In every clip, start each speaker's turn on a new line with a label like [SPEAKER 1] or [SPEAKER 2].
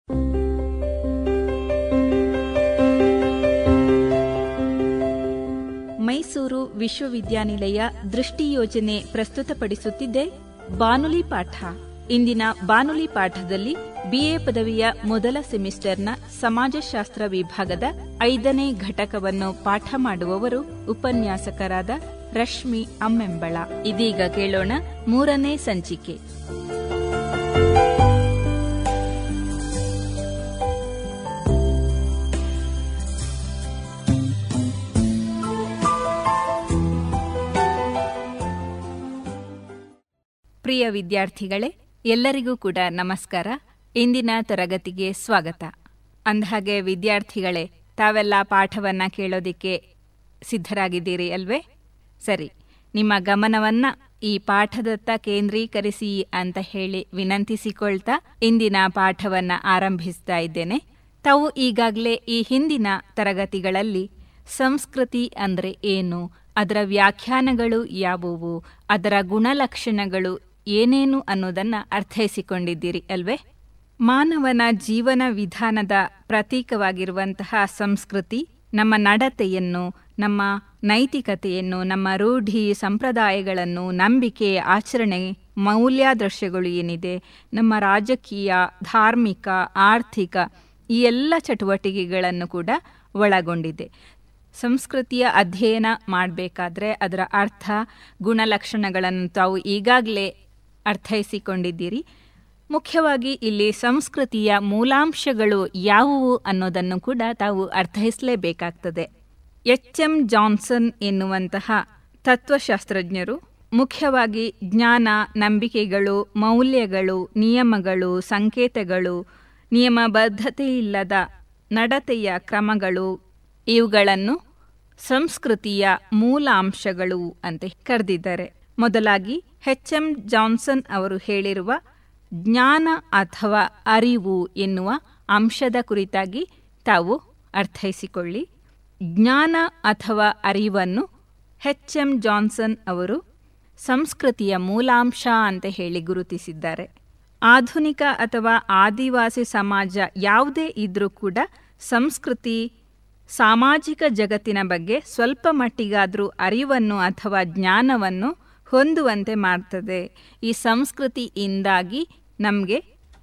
[SPEAKER 1] ಮೈಸೂರು ವಿಶ್ವವಿದ್ಯಾನಿಲಯ ದೃಷ್ಟಿ ಯೋಜನೆ ಪ್ರಸ್ತುತಪಡಿಸುತ್ತಿದ್ದೆ ಬಾನುಲಿ ಪಾಠ ಇಂದಿನ ಬಾನುಲಿ ಪಾಠದಲ್ಲಿ ಬಿಎ ಪದವಿಯ ಮೊದಲ ಸೆಮಿಸ್ಟರ್ನ ಸಮಾಜಶಾಸ್ತ್ರ ವಿಭಾಗದ ಐದನೇ ಘಟಕವನ್ನು ಪಾಠ ಮಾಡುವವರು ಉಪನ್ಯಾಸಕರಾದ ರಶ್ಮಿ ಅಮ್ಮೆಂಬಳ ಇದೀಗ ಕೇಳೋಣ ಮೂರನೇ ಸಂಚಿಕೆ ಪ್ರಿಯ ವಿದ್ಯಾರ್ಥಿಗಳೇ ಎಲ್ಲರಿಗೂ ಕೂಡ ನಮಸ್ಕಾರ ಇಂದಿನ ತರಗತಿಗೆ ಸ್ವಾಗತ ಅಂದಹಾಗೆ ವಿದ್ಯಾರ್ಥಿಗಳೇ ತಾವೆಲ್ಲ ಪಾಠವನ್ನ ಕೇಳೋದಿಕ್ಕೆ ಸಿದ್ಧರಾಗಿದ್ದೀರಿ ಅಲ್ವೇ ಸರಿ ನಿಮ್ಮ ಗಮನವನ್ನ ಈ ಪಾಠದತ್ತ ಕೇಂದ್ರೀಕರಿಸಿ ಅಂತ ಹೇಳಿ ವಿನಂತಿಸಿಕೊಳ್ತಾ ಇಂದಿನ ಪಾಠವನ್ನ ಆರಂಭಿಸ್ತಾ ಇದ್ದೇನೆ ತಾವು ಈಗಾಗಲೇ ಈ ಹಿಂದಿನ ತರಗತಿಗಳಲ್ಲಿ ಸಂಸ್ಕೃತಿ ಅಂದ್ರೆ ಏನು ಅದರ ವ್ಯಾಖ್ಯಾನಗಳು ಯಾವುವು ಅದರ ಗುಣಲಕ್ಷಣಗಳು ಏನೇನು ಅನ್ನೋದನ್ನ ಅರ್ಥೈಸಿಕೊಂಡಿದ್ದೀರಿ ಅಲ್ವೇ ಮಾನವನ ಜೀವನ ವಿಧಾನದ ಪ್ರತೀಕವಾಗಿರುವಂತಹ ಸಂಸ್ಕೃತಿ ನಮ್ಮ ನಡತೆಯನ್ನು ನಮ್ಮ ನೈತಿಕತೆಯನ್ನು ನಮ್ಮ ರೂಢಿ ಸಂಪ್ರದಾಯಗಳನ್ನು ನಂಬಿಕೆ ಆಚರಣೆ ಮೌಲ್ಯಾದರ್ಶಗಳು ಏನಿದೆ ನಮ್ಮ ರಾಜಕೀಯ ಧಾರ್ಮಿಕ ಆರ್ಥಿಕ ಈ ಎಲ್ಲ ಚಟುವಟಿಕೆಗಳನ್ನು ಕೂಡ ಒಳಗೊಂಡಿದೆ ಸಂಸ್ಕೃತಿಯ ಅಧ್ಯಯನ ಮಾಡಬೇಕಾದ್ರೆ ಅದರ ಅರ್ಥ ಗುಣಲಕ್ಷಣಗಳನ್ನು ತಾವು ಈಗಾಗಲೇ ಅರ್ಥೈಸಿಕೊಂಡಿದ್ದೀರಿ ಮುಖ್ಯವಾಗಿ ಇಲ್ಲಿ ಸಂಸ್ಕೃತಿಯ ಮೂಲಾಂಶಗಳು ಯಾವುವು ಅನ್ನೋದನ್ನು ಕೂಡ ತಾವು ಅರ್ಥೈಸಲೇಬೇಕಾಗ್ತದೆ ಎಚ್ ಎಂ ಜಾನ್ಸನ್ ಎನ್ನುವಂತಹ ತತ್ವಶಾಸ್ತ್ರಜ್ಞರು ಮುಖ್ಯವಾಗಿ ಜ್ಞಾನ ನಂಬಿಕೆಗಳು ಮೌಲ್ಯಗಳು ನಿಯಮಗಳು ಸಂಕೇತಗಳು ನಿಯಮಬದ್ಧತೆಯಿಲ್ಲದ ನಡತೆಯ ಕ್ರಮಗಳು ಇವುಗಳನ್ನು ಸಂಸ್ಕೃತಿಯ ಮೂಲಾಂಶಗಳು ಅಂತ ಕರೆದಿದ್ದಾರೆ ಮೊದಲಾಗಿ ಎಚ್ ಎಂ ಜಾನ್ಸನ್ ಅವರು ಹೇಳಿರುವ ಜ್ಞಾನ ಅಥವಾ ಅರಿವು ಎನ್ನುವ ಅಂಶದ ಕುರಿತಾಗಿ ತಾವು ಅರ್ಥೈಸಿಕೊಳ್ಳಿ ಜ್ಞಾನ ಅಥವಾ ಅರಿವನ್ನು ಎಚ್ ಎಂ ಜಾನ್ಸನ್ ಅವರು ಸಂಸ್ಕೃತಿಯ ಮೂಲಾಂಶ ಅಂತ ಹೇಳಿ ಗುರುತಿಸಿದ್ದಾರೆ ಆಧುನಿಕ ಅಥವಾ ಆದಿವಾಸಿ ಸಮಾಜ ಯಾವುದೇ ಇದ್ರೂ ಕೂಡ ಸಂಸ್ಕೃತಿ ಸಾಮಾಜಿಕ ಜಗತ್ತಿನ ಬಗ್ಗೆ ಸ್ವಲ್ಪ ಮಟ್ಟಿಗಾದರೂ ಅರಿವನ್ನು ಅಥವಾ ಜ್ಞಾನವನ್ನು ಹೊಂದುವಂತೆ ಮಾಡ್ತದೆ ಈ ಸಂಸ್ಕೃತಿಯಿಂದಾಗಿ ನಮಗೆ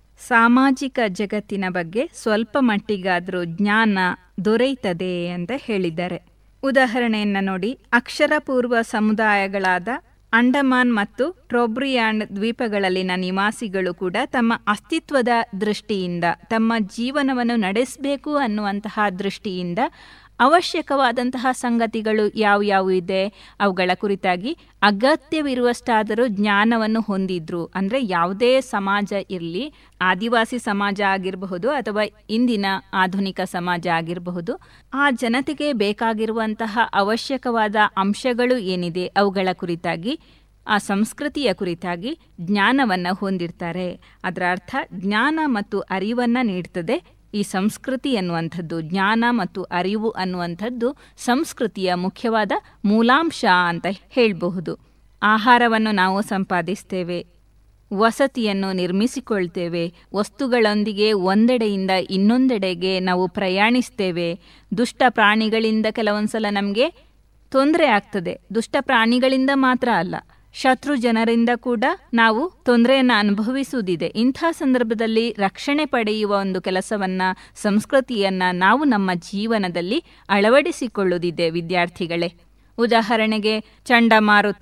[SPEAKER 1] ಸಾಮಾಜಿಕ ಜಗತ್ತಿನ ಬಗ್ಗೆ ಸ್ವಲ್ಪ ಮಟ್ಟಿಗಾದರೂ ಜ್ಞಾನ ದೊರೆಯುತ್ತದೆ ಅಂತ ಹೇಳಿದ್ದಾರೆ ಉದಾಹರಣೆಯನ್ನು ನೋಡಿ ಅಕ್ಷರಪೂರ್ವ ಸಮುದಾಯಗಳಾದ ಅಂಡಮಾನ್ ಮತ್ತು ಟ್ರೋಬ್ರಿಯಾಂಡ್ ದ್ವೀಪಗಳಲ್ಲಿನ ನಿವಾಸಿಗಳು ಕೂಡ ತಮ್ಮ ಅಸ್ತಿತ್ವದ ದೃಷ್ಟಿಯಿಂದ ತಮ್ಮ ಜೀವನವನ್ನು ನಡೆಸಬೇಕು ಅನ್ನುವಂತಹ ದೃಷ್ಟಿಯಿಂದ ಅವಶ್ಯಕವಾದಂತಹ ಸಂಗತಿಗಳು ಯಾವ್ಯಾವು ಇದೆ ಅವುಗಳ ಕುರಿತಾಗಿ ಅಗತ್ಯವಿರುವಷ್ಟಾದರೂ ಜ್ಞಾನವನ್ನು ಹೊಂದಿದ್ರು ಅಂದರೆ ಯಾವುದೇ ಸಮಾಜ ಇರಲಿ ಆದಿವಾಸಿ ಸಮಾಜ ಆಗಿರಬಹುದು ಅಥವಾ ಇಂದಿನ ಆಧುನಿಕ ಸಮಾಜ ಆಗಿರಬಹುದು ಆ ಜನತೆಗೆ ಬೇಕಾಗಿರುವಂತಹ ಅವಶ್ಯಕವಾದ ಅಂಶಗಳು ಏನಿದೆ ಅವುಗಳ ಕುರಿತಾಗಿ ಆ ಸಂಸ್ಕೃತಿಯ ಕುರಿತಾಗಿ ಜ್ಞಾನವನ್ನು ಹೊಂದಿರ್ತಾರೆ ಅದರ ಅರ್ಥ ಜ್ಞಾನ ಮತ್ತು ಅರಿವನ್ನು ನೀಡ್ತದೆ ಈ ಸಂಸ್ಕೃತಿ ಅನ್ನುವಂಥದ್ದು ಜ್ಞಾನ ಮತ್ತು ಅರಿವು ಅನ್ನುವಂಥದ್ದು ಸಂಸ್ಕೃತಿಯ ಮುಖ್ಯವಾದ ಮೂಲಾಂಶ ಅಂತ ಹೇಳಬಹುದು ಆಹಾರವನ್ನು ನಾವು ಸಂಪಾದಿಸ್ತೇವೆ ವಸತಿಯನ್ನು ನಿರ್ಮಿಸಿಕೊಳ್ತೇವೆ ವಸ್ತುಗಳೊಂದಿಗೆ ಒಂದೆಡೆಯಿಂದ ಇನ್ನೊಂದೆಡೆಗೆ ನಾವು ಪ್ರಯಾಣಿಸ್ತೇವೆ ದುಷ್ಟ ಪ್ರಾಣಿಗಳಿಂದ ಕೆಲವೊಂದ್ಸಲ ನಮಗೆ ತೊಂದರೆ ಆಗ್ತದೆ ದುಷ್ಟ ಪ್ರಾಣಿಗಳಿಂದ ಮಾತ್ರ ಅಲ್ಲ ಶತ್ರು ಜನರಿಂದ ಕೂಡ ನಾವು ತೊಂದರೆಯನ್ನು ಅನುಭವಿಸುವುದಿದೆ ಇಂಥ ಸಂದರ್ಭದಲ್ಲಿ ರಕ್ಷಣೆ ಪಡೆಯುವ ಒಂದು ಕೆಲಸವನ್ನ ಸಂಸ್ಕೃತಿಯನ್ನ ನಾವು ನಮ್ಮ ಜೀವನದಲ್ಲಿ ಅಳವಡಿಸಿಕೊಳ್ಳುವುದಿದೆ ವಿದ್ಯಾರ್ಥಿಗಳೇ ಉದಾಹರಣೆಗೆ ಚಂಡಮಾರುತ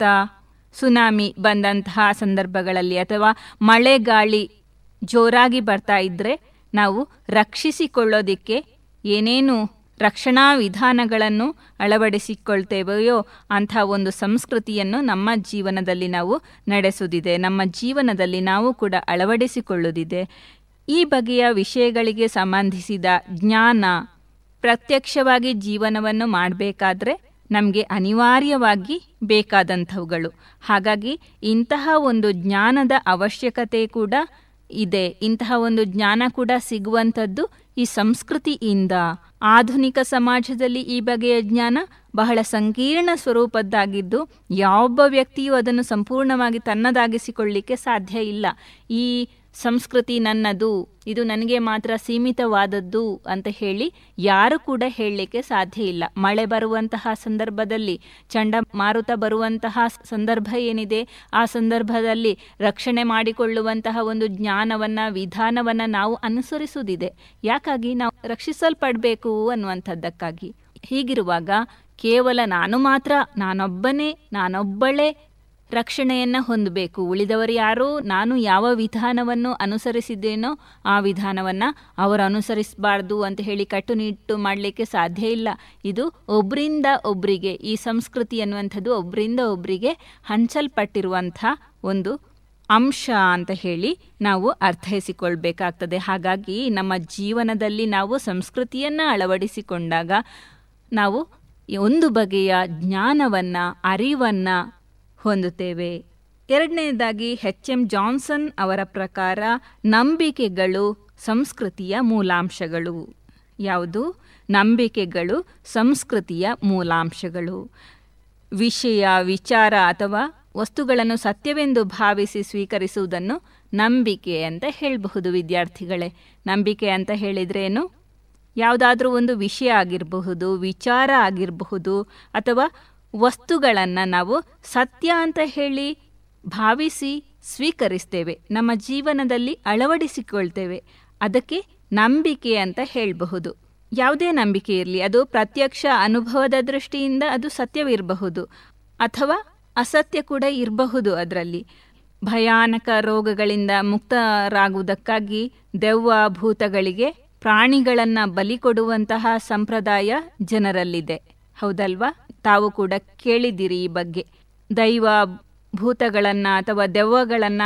[SPEAKER 1] ಸುನಾಮಿ ಬಂದಂತಹ ಸಂದರ್ಭಗಳಲ್ಲಿ ಅಥವಾ ಮಳೆ ಗಾಳಿ ಜೋರಾಗಿ ಬರ್ತಾ ಇದ್ರೆ ನಾವು ರಕ್ಷಿಸಿಕೊಳ್ಳೋದಿಕ್ಕೆ ಏನೇನು ರಕ್ಷಣಾ ವಿಧಾನಗಳನ್ನು ಅಳವಡಿಸಿಕೊಳ್ತೇವೆಯೋ ಅಂಥ ಒಂದು ಸಂಸ್ಕೃತಿಯನ್ನು ನಮ್ಮ ಜೀವನದಲ್ಲಿ ನಾವು ನಡೆಸುವುದಿದೆ ನಮ್ಮ ಜೀವನದಲ್ಲಿ ನಾವು ಕೂಡ ಅಳವಡಿಸಿಕೊಳ್ಳುವುದಿದೆ ಈ ಬಗೆಯ ವಿಷಯಗಳಿಗೆ ಸಂಬಂಧಿಸಿದ ಜ್ಞಾನ ಪ್ರತ್ಯಕ್ಷವಾಗಿ ಜೀವನವನ್ನು ಮಾಡಬೇಕಾದ್ರೆ ನಮಗೆ ಅನಿವಾರ್ಯವಾಗಿ ಬೇಕಾದಂಥವುಗಳು ಹಾಗಾಗಿ ಇಂತಹ ಒಂದು ಜ್ಞಾನದ ಅವಶ್ಯಕತೆ ಕೂಡ ಇದೆ ಇಂತಹ ಒಂದು ಜ್ಞಾನ ಕೂಡ ಸಿಗುವಂಥದ್ದು ಈ ಸಂಸ್ಕೃತಿಯಿಂದ ಆಧುನಿಕ ಸಮಾಜದಲ್ಲಿ ಈ ಬಗೆಯ ಜ್ಞಾನ ಬಹಳ ಸಂಕೀರ್ಣ ಸ್ವರೂಪದ್ದಾಗಿದ್ದು ಯಾವೊಬ್ಬ ವ್ಯಕ್ತಿಯೂ ಅದನ್ನು ಸಂಪೂರ್ಣವಾಗಿ ತನ್ನದಾಗಿಸಿಕೊಳ್ಳಿಕ್ಕೆ ಸಾಧ್ಯ ಇಲ್ಲ ಈ ಸಂಸ್ಕೃತಿ ನನ್ನದು ಇದು ನನಗೆ ಮಾತ್ರ ಸೀಮಿತವಾದದ್ದು ಅಂತ ಹೇಳಿ ಯಾರು ಕೂಡ ಹೇಳಲಿಕ್ಕೆ ಸಾಧ್ಯ ಇಲ್ಲ ಮಳೆ ಬರುವಂತಹ ಸಂದರ್ಭದಲ್ಲಿ ಚಂಡಮಾರುತ ಬರುವಂತಹ ಸಂದರ್ಭ ಏನಿದೆ ಆ ಸಂದರ್ಭದಲ್ಲಿ ರಕ್ಷಣೆ ಮಾಡಿಕೊಳ್ಳುವಂತಹ ಒಂದು ಜ್ಞಾನವನ್ನ ವಿಧಾನವನ್ನ ನಾವು ಅನುಸರಿಸುವುದಿದೆ ಯಾಕಾಗಿ ನಾವು ರಕ್ಷಿಸಲ್ಪಡಬೇಕು ಅನ್ನುವಂಥದ್ದಕ್ಕಾಗಿ ಹೀಗಿರುವಾಗ ಕೇವಲ ನಾನು ಮಾತ್ರ ನಾನೊಬ್ಬನೇ ನಾನೊಬ್ಬಳೇ ರಕ್ಷಣೆಯನ್ನು ಹೊಂದಬೇಕು ಉಳಿದವರು ಯಾರು ನಾನು ಯಾವ ವಿಧಾನವನ್ನು ಅನುಸರಿಸಿದ್ದೇನೋ ಆ ವಿಧಾನವನ್ನು ಅವರು ಅನುಸರಿಸಬಾರ್ದು ಅಂತ ಹೇಳಿ ಕಟ್ಟುನಿಟ್ಟು ಮಾಡಲಿಕ್ಕೆ ಸಾಧ್ಯ ಇಲ್ಲ ಇದು ಒಬ್ಬರಿಂದ ಒಬ್ಬರಿಗೆ ಈ ಸಂಸ್ಕೃತಿ ಅನ್ನುವಂಥದ್ದು ಒಬ್ಬರಿಂದ ಒಬ್ಬರಿಗೆ ಹಂಚಲ್ಪಟ್ಟಿರುವಂಥ ಒಂದು ಅಂಶ ಅಂತ ಹೇಳಿ ನಾವು ಅರ್ಥೈಸಿಕೊಳ್ಬೇಕಾಗ್ತದೆ ಹಾಗಾಗಿ ನಮ್ಮ ಜೀವನದಲ್ಲಿ ನಾವು ಸಂಸ್ಕೃತಿಯನ್ನು ಅಳವಡಿಸಿಕೊಂಡಾಗ ನಾವು ಒಂದು ಬಗೆಯ ಜ್ಞಾನವನ್ನ ಅರಿವನ್ನ ಹೊಂದುತ್ತೇವೆ ಎರಡನೇದಾಗಿ ಎಚ್ ಎಂ ಜಾನ್ಸನ್ ಅವರ ಪ್ರಕಾರ ನಂಬಿಕೆಗಳು ಸಂಸ್ಕೃತಿಯ ಮೂಲಾಂಶಗಳು ಯಾವುದು ನಂಬಿಕೆಗಳು ಸಂಸ್ಕೃತಿಯ ಮೂಲಾಂಶಗಳು ವಿಷಯ ವಿಚಾರ ಅಥವಾ ವಸ್ತುಗಳನ್ನು ಸತ್ಯವೆಂದು ಭಾವಿಸಿ ಸ್ವೀಕರಿಸುವುದನ್ನು ನಂಬಿಕೆ ಅಂತ ಹೇಳಬಹುದು ವಿದ್ಯಾರ್ಥಿಗಳೇ ನಂಬಿಕೆ ಅಂತ ಹೇಳಿದ್ರೇನು ಯಾವುದಾದ್ರೂ ಒಂದು ವಿಷಯ ಆಗಿರಬಹುದು ವಿಚಾರ ಆಗಿರಬಹುದು ಅಥವಾ ವಸ್ತುಗಳನ್ನು ನಾವು ಸತ್ಯ ಅಂತ ಹೇಳಿ ಭಾವಿಸಿ ಸ್ವೀಕರಿಸ್ತೇವೆ ನಮ್ಮ ಜೀವನದಲ್ಲಿ ಅಳವಡಿಸಿಕೊಳ್ತೇವೆ ಅದಕ್ಕೆ ನಂಬಿಕೆ ಅಂತ ಹೇಳಬಹುದು ಯಾವುದೇ ನಂಬಿಕೆ ಇರಲಿ ಅದು ಪ್ರತ್ಯಕ್ಷ ಅನುಭವದ ದೃಷ್ಟಿಯಿಂದ ಅದು ಸತ್ಯವಿರಬಹುದು ಅಥವಾ ಅಸತ್ಯ ಕೂಡ ಇರಬಹುದು ಅದರಲ್ಲಿ ಭಯಾನಕ ರೋಗಗಳಿಂದ ಮುಕ್ತರಾಗುವುದಕ್ಕಾಗಿ ದೆವ್ವ ಭೂತಗಳಿಗೆ ಪ್ರಾಣಿಗಳನ್ನ ಬಲಿ ಕೊಡುವಂತಹ ಸಂಪ್ರದಾಯ ಜನರಲ್ಲಿದೆ ಹೌದಲ್ವಾ ತಾವು ಕೂಡ ಕೇಳಿದಿರಿ ಈ ಬಗ್ಗೆ ದೈವ ಭೂತಗಳನ್ನ ಅಥವಾ ದೆವ್ವಗಳನ್ನ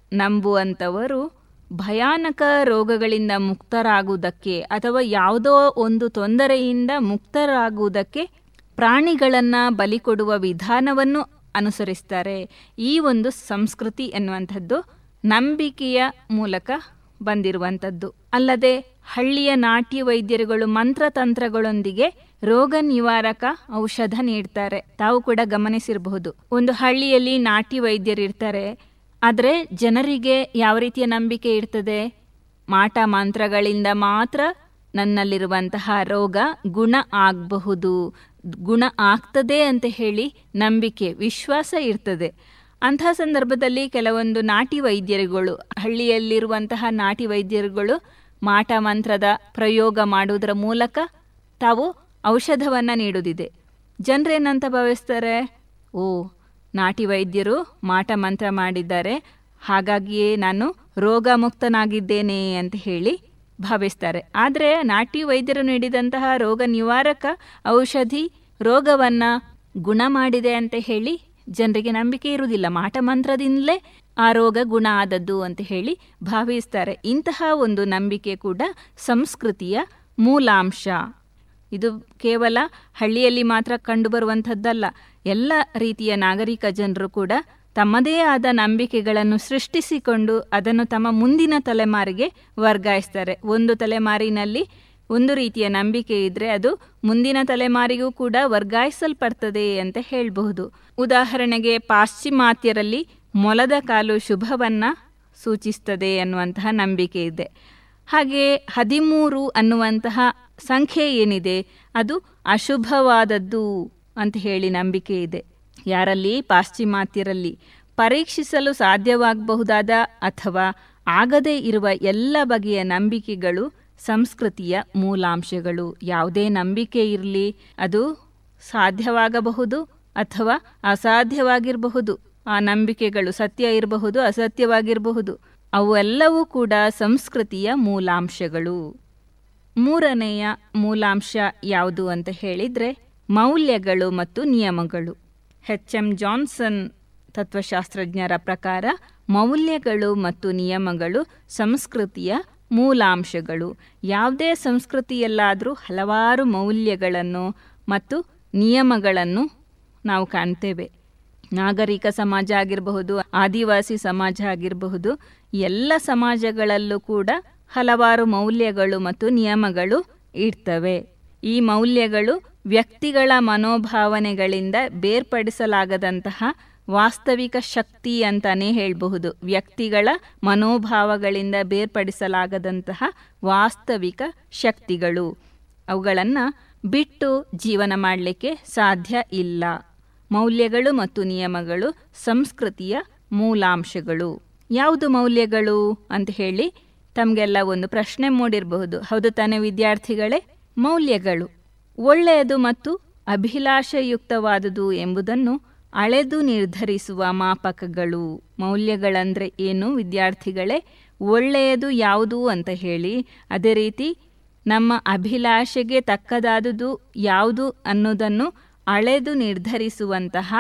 [SPEAKER 1] ನಂಬುವಂಥವರು ಭಯಾನಕ ರೋಗಗಳಿಂದ ಮುಕ್ತರಾಗುವುದಕ್ಕೆ ಅಥವಾ ಯಾವುದೋ ಒಂದು ತೊಂದರೆಯಿಂದ ಮುಕ್ತರಾಗುವುದಕ್ಕೆ ಪ್ರಾಣಿಗಳನ್ನ ಬಲಿ ಕೊಡುವ ವಿಧಾನವನ್ನು ಅನುಸರಿಸ್ತಾರೆ ಈ ಒಂದು ಸಂಸ್ಕೃತಿ ಎನ್ನುವಂಥದ್ದು ನಂಬಿಕೆಯ ಮೂಲಕ ಬಂದಿರುವಂಥದ್ದು ಅಲ್ಲದೆ ಹಳ್ಳಿಯ ನಾಟ್ಯ ವೈದ್ಯರುಗಳು ಮಂತ್ರತಂತ್ರಗಳೊಂದಿಗೆ ರೋಗ ನಿವಾರಕ ಔಷಧ ನೀಡ್ತಾರೆ ತಾವು ಕೂಡ ಗಮನಿಸಿರಬಹುದು ಒಂದು ಹಳ್ಳಿಯಲ್ಲಿ ನಾಟಿ ವೈದ್ಯರಿರ್ತಾರೆ ಆದರೆ ಜನರಿಗೆ ಯಾವ ರೀತಿಯ ನಂಬಿಕೆ ಇರ್ತದೆ ಮಾಟ ಮಂತ್ರಗಳಿಂದ ಮಾತ್ರ ನನ್ನಲ್ಲಿರುವಂತಹ ರೋಗ ಗುಣ ಆಗಬಹುದು ಗುಣ ಆಗ್ತದೆ ಅಂತ ಹೇಳಿ ನಂಬಿಕೆ ವಿಶ್ವಾಸ ಇರ್ತದೆ ಅಂತಹ ಸಂದರ್ಭದಲ್ಲಿ ಕೆಲವೊಂದು ನಾಟಿ ವೈದ್ಯರುಗಳು ಹಳ್ಳಿಯಲ್ಲಿರುವಂತಹ ನಾಟಿ ವೈದ್ಯರುಗಳು ಮಾಟ ಮಂತ್ರದ ಪ್ರಯೋಗ ಮಾಡುವುದರ ಮೂಲಕ ತಾವು ಔಷಧವನ್ನು ನೀಡುವುದಿದೆ ಜನರೇನಂತ ಭಾವಿಸ್ತಾರೆ ಓ ನಾಟಿ ವೈದ್ಯರು ಮಾಟ ಮಂತ್ರ ಮಾಡಿದ್ದಾರೆ ಹಾಗಾಗಿಯೇ ನಾನು ರೋಗ ಮುಕ್ತನಾಗಿದ್ದೇನೆ ಅಂತ ಹೇಳಿ ಭಾವಿಸ್ತಾರೆ ಆದರೆ ನಾಟಿ ವೈದ್ಯರು ನೀಡಿದಂತಹ ರೋಗ ನಿವಾರಕ ಔಷಧಿ ರೋಗವನ್ನ ಗುಣ ಮಾಡಿದೆ ಅಂತ ಹೇಳಿ ಜನರಿಗೆ ನಂಬಿಕೆ ಇರುವುದಿಲ್ಲ ಮಾಟ ಮಂತ್ರದಿಂದಲೇ ಆ ರೋಗ ಗುಣ ಆದದ್ದು ಅಂತ ಹೇಳಿ ಭಾವಿಸ್ತಾರೆ ಇಂತಹ ಒಂದು ನಂಬಿಕೆ ಕೂಡ ಸಂಸ್ಕೃತಿಯ ಮೂಲಾಂಶ ಇದು ಕೇವಲ ಹಳ್ಳಿಯಲ್ಲಿ ಮಾತ್ರ ಕಂಡುಬರುವಂಥದ್ದಲ್ಲ ಎಲ್ಲ ರೀತಿಯ ನಾಗರಿಕ ಜನರು ಕೂಡ ತಮ್ಮದೇ ಆದ ನಂಬಿಕೆಗಳನ್ನು ಸೃಷ್ಟಿಸಿಕೊಂಡು ಅದನ್ನು ತಮ್ಮ ಮುಂದಿನ ತಲೆಮಾರಿಗೆ ವರ್ಗಾಯಿಸ್ತಾರೆ ಒಂದು ತಲೆಮಾರಿನಲ್ಲಿ ಒಂದು ರೀತಿಯ ನಂಬಿಕೆ ಇದ್ರೆ ಅದು ಮುಂದಿನ ತಲೆಮಾರಿಗೂ ಕೂಡ ವರ್ಗಾಯಿಸಲ್ಪಡ್ತದೆ ಅಂತ ಹೇಳಬಹುದು ಉದಾಹರಣೆಗೆ ಪಾಶ್ಚಿಮಾತ್ಯರಲ್ಲಿ ಮೊಲದ ಕಾಲು ಶುಭವನ್ನ ಸೂಚಿಸ್ತದೆ ಅನ್ನುವಂತಹ ನಂಬಿಕೆ ಇದೆ ಹಾಗೆ ಹದಿಮೂರು ಅನ್ನುವಂತಹ ಸಂಖ್ಯೆ ಏನಿದೆ ಅದು ಅಶುಭವಾದದ್ದು ಅಂತ ಹೇಳಿ ನಂಬಿಕೆ ಇದೆ ಯಾರಲ್ಲಿ ಪಾಶ್ಚಿಮಾತ್ಯರಲ್ಲಿ ಪರೀಕ್ಷಿಸಲು ಸಾಧ್ಯವಾಗಬಹುದಾದ ಅಥವಾ ಆಗದೇ ಇರುವ ಎಲ್ಲ ಬಗೆಯ ನಂಬಿಕೆಗಳು ಸಂಸ್ಕೃತಿಯ ಮೂಲಾಂಶಗಳು ಯಾವುದೇ ನಂಬಿಕೆ ಇರಲಿ ಅದು ಸಾಧ್ಯವಾಗಬಹುದು ಅಥವಾ ಅಸಾಧ್ಯವಾಗಿರಬಹುದು ಆ ನಂಬಿಕೆಗಳು ಸತ್ಯ ಇರಬಹುದು ಅಸತ್ಯವಾಗಿರಬಹುದು ಅವೆಲ್ಲವೂ ಕೂಡ ಸಂಸ್ಕೃತಿಯ ಮೂಲಾಂಶಗಳು ಮೂರನೆಯ ಮೂಲಾಂಶ ಯಾವುದು ಅಂತ ಹೇಳಿದ್ರೆ ಮೌಲ್ಯಗಳು ಮತ್ತು ನಿಯಮಗಳು ಎಚ್ ಎಂ ಜಾನ್ಸನ್ ತತ್ವಶಾಸ್ತ್ರಜ್ಞರ ಪ್ರಕಾರ ಮೌಲ್ಯಗಳು ಮತ್ತು ನಿಯಮಗಳು ಸಂಸ್ಕೃತಿಯ ಮೂಲಾಂಶಗಳು ಯಾವುದೇ ಸಂಸ್ಕೃತಿಯಲ್ಲಾದರೂ ಹಲವಾರು ಮೌಲ್ಯಗಳನ್ನು ಮತ್ತು ನಿಯಮಗಳನ್ನು ನಾವು ಕಾಣ್ತೇವೆ ನಾಗರಿಕ ಸಮಾಜ ಆಗಿರಬಹುದು ಆದಿವಾಸಿ ಸಮಾಜ ಆಗಿರಬಹುದು ಎಲ್ಲ ಸಮಾಜಗಳಲ್ಲೂ ಕೂಡ ಹಲವಾರು ಮೌಲ್ಯಗಳು ಮತ್ತು ನಿಯಮಗಳು ಇರ್ತವೆ ಈ ಮೌಲ್ಯಗಳು ವ್ಯಕ್ತಿಗಳ ಮನೋಭಾವನೆಗಳಿಂದ ಬೇರ್ಪಡಿಸಲಾಗದಂತಹ ವಾಸ್ತವಿಕ ಶಕ್ತಿ ಅಂತಾನೆ ಹೇಳಬಹುದು ವ್ಯಕ್ತಿಗಳ ಮನೋಭಾವಗಳಿಂದ ಬೇರ್ಪಡಿಸಲಾಗದಂತಹ ವಾಸ್ತವಿಕ ಶಕ್ತಿಗಳು ಅವುಗಳನ್ನು ಬಿಟ್ಟು ಜೀವನ ಮಾಡಲಿಕ್ಕೆ ಸಾಧ್ಯ ಇಲ್ಲ ಮೌಲ್ಯಗಳು ಮತ್ತು ನಿಯಮಗಳು ಸಂಸ್ಕೃತಿಯ ಮೂಲಾಂಶಗಳು ಯಾವುದು ಮೌಲ್ಯಗಳು ಅಂತ ಹೇಳಿ ತಮಗೆಲ್ಲ ಒಂದು ಪ್ರಶ್ನೆ ಮೂಡಿರಬಹುದು ಹೌದು ತಾನೇ ವಿದ್ಯಾರ್ಥಿಗಳೇ ಮೌಲ್ಯಗಳು ಒಳ್ಳೆಯದು ಮತ್ತು ಅಭಿಲಾಷಯುಕ್ತವಾದುದು ಎಂಬುದನ್ನು ಅಳೆದು ನಿರ್ಧರಿಸುವ ಮಾಪಕಗಳು ಮೌಲ್ಯಗಳಂದ್ರೆ ಏನು ವಿದ್ಯಾರ್ಥಿಗಳೇ ಒಳ್ಳೆಯದು ಯಾವುದು ಅಂತ ಹೇಳಿ ಅದೇ ರೀತಿ ನಮ್ಮ ಅಭಿಲಾಷೆಗೆ ತಕ್ಕದಾದುದು ಯಾವುದು ಅನ್ನೋದನ್ನು ಅಳೆದು ನಿರ್ಧರಿಸುವಂತಹ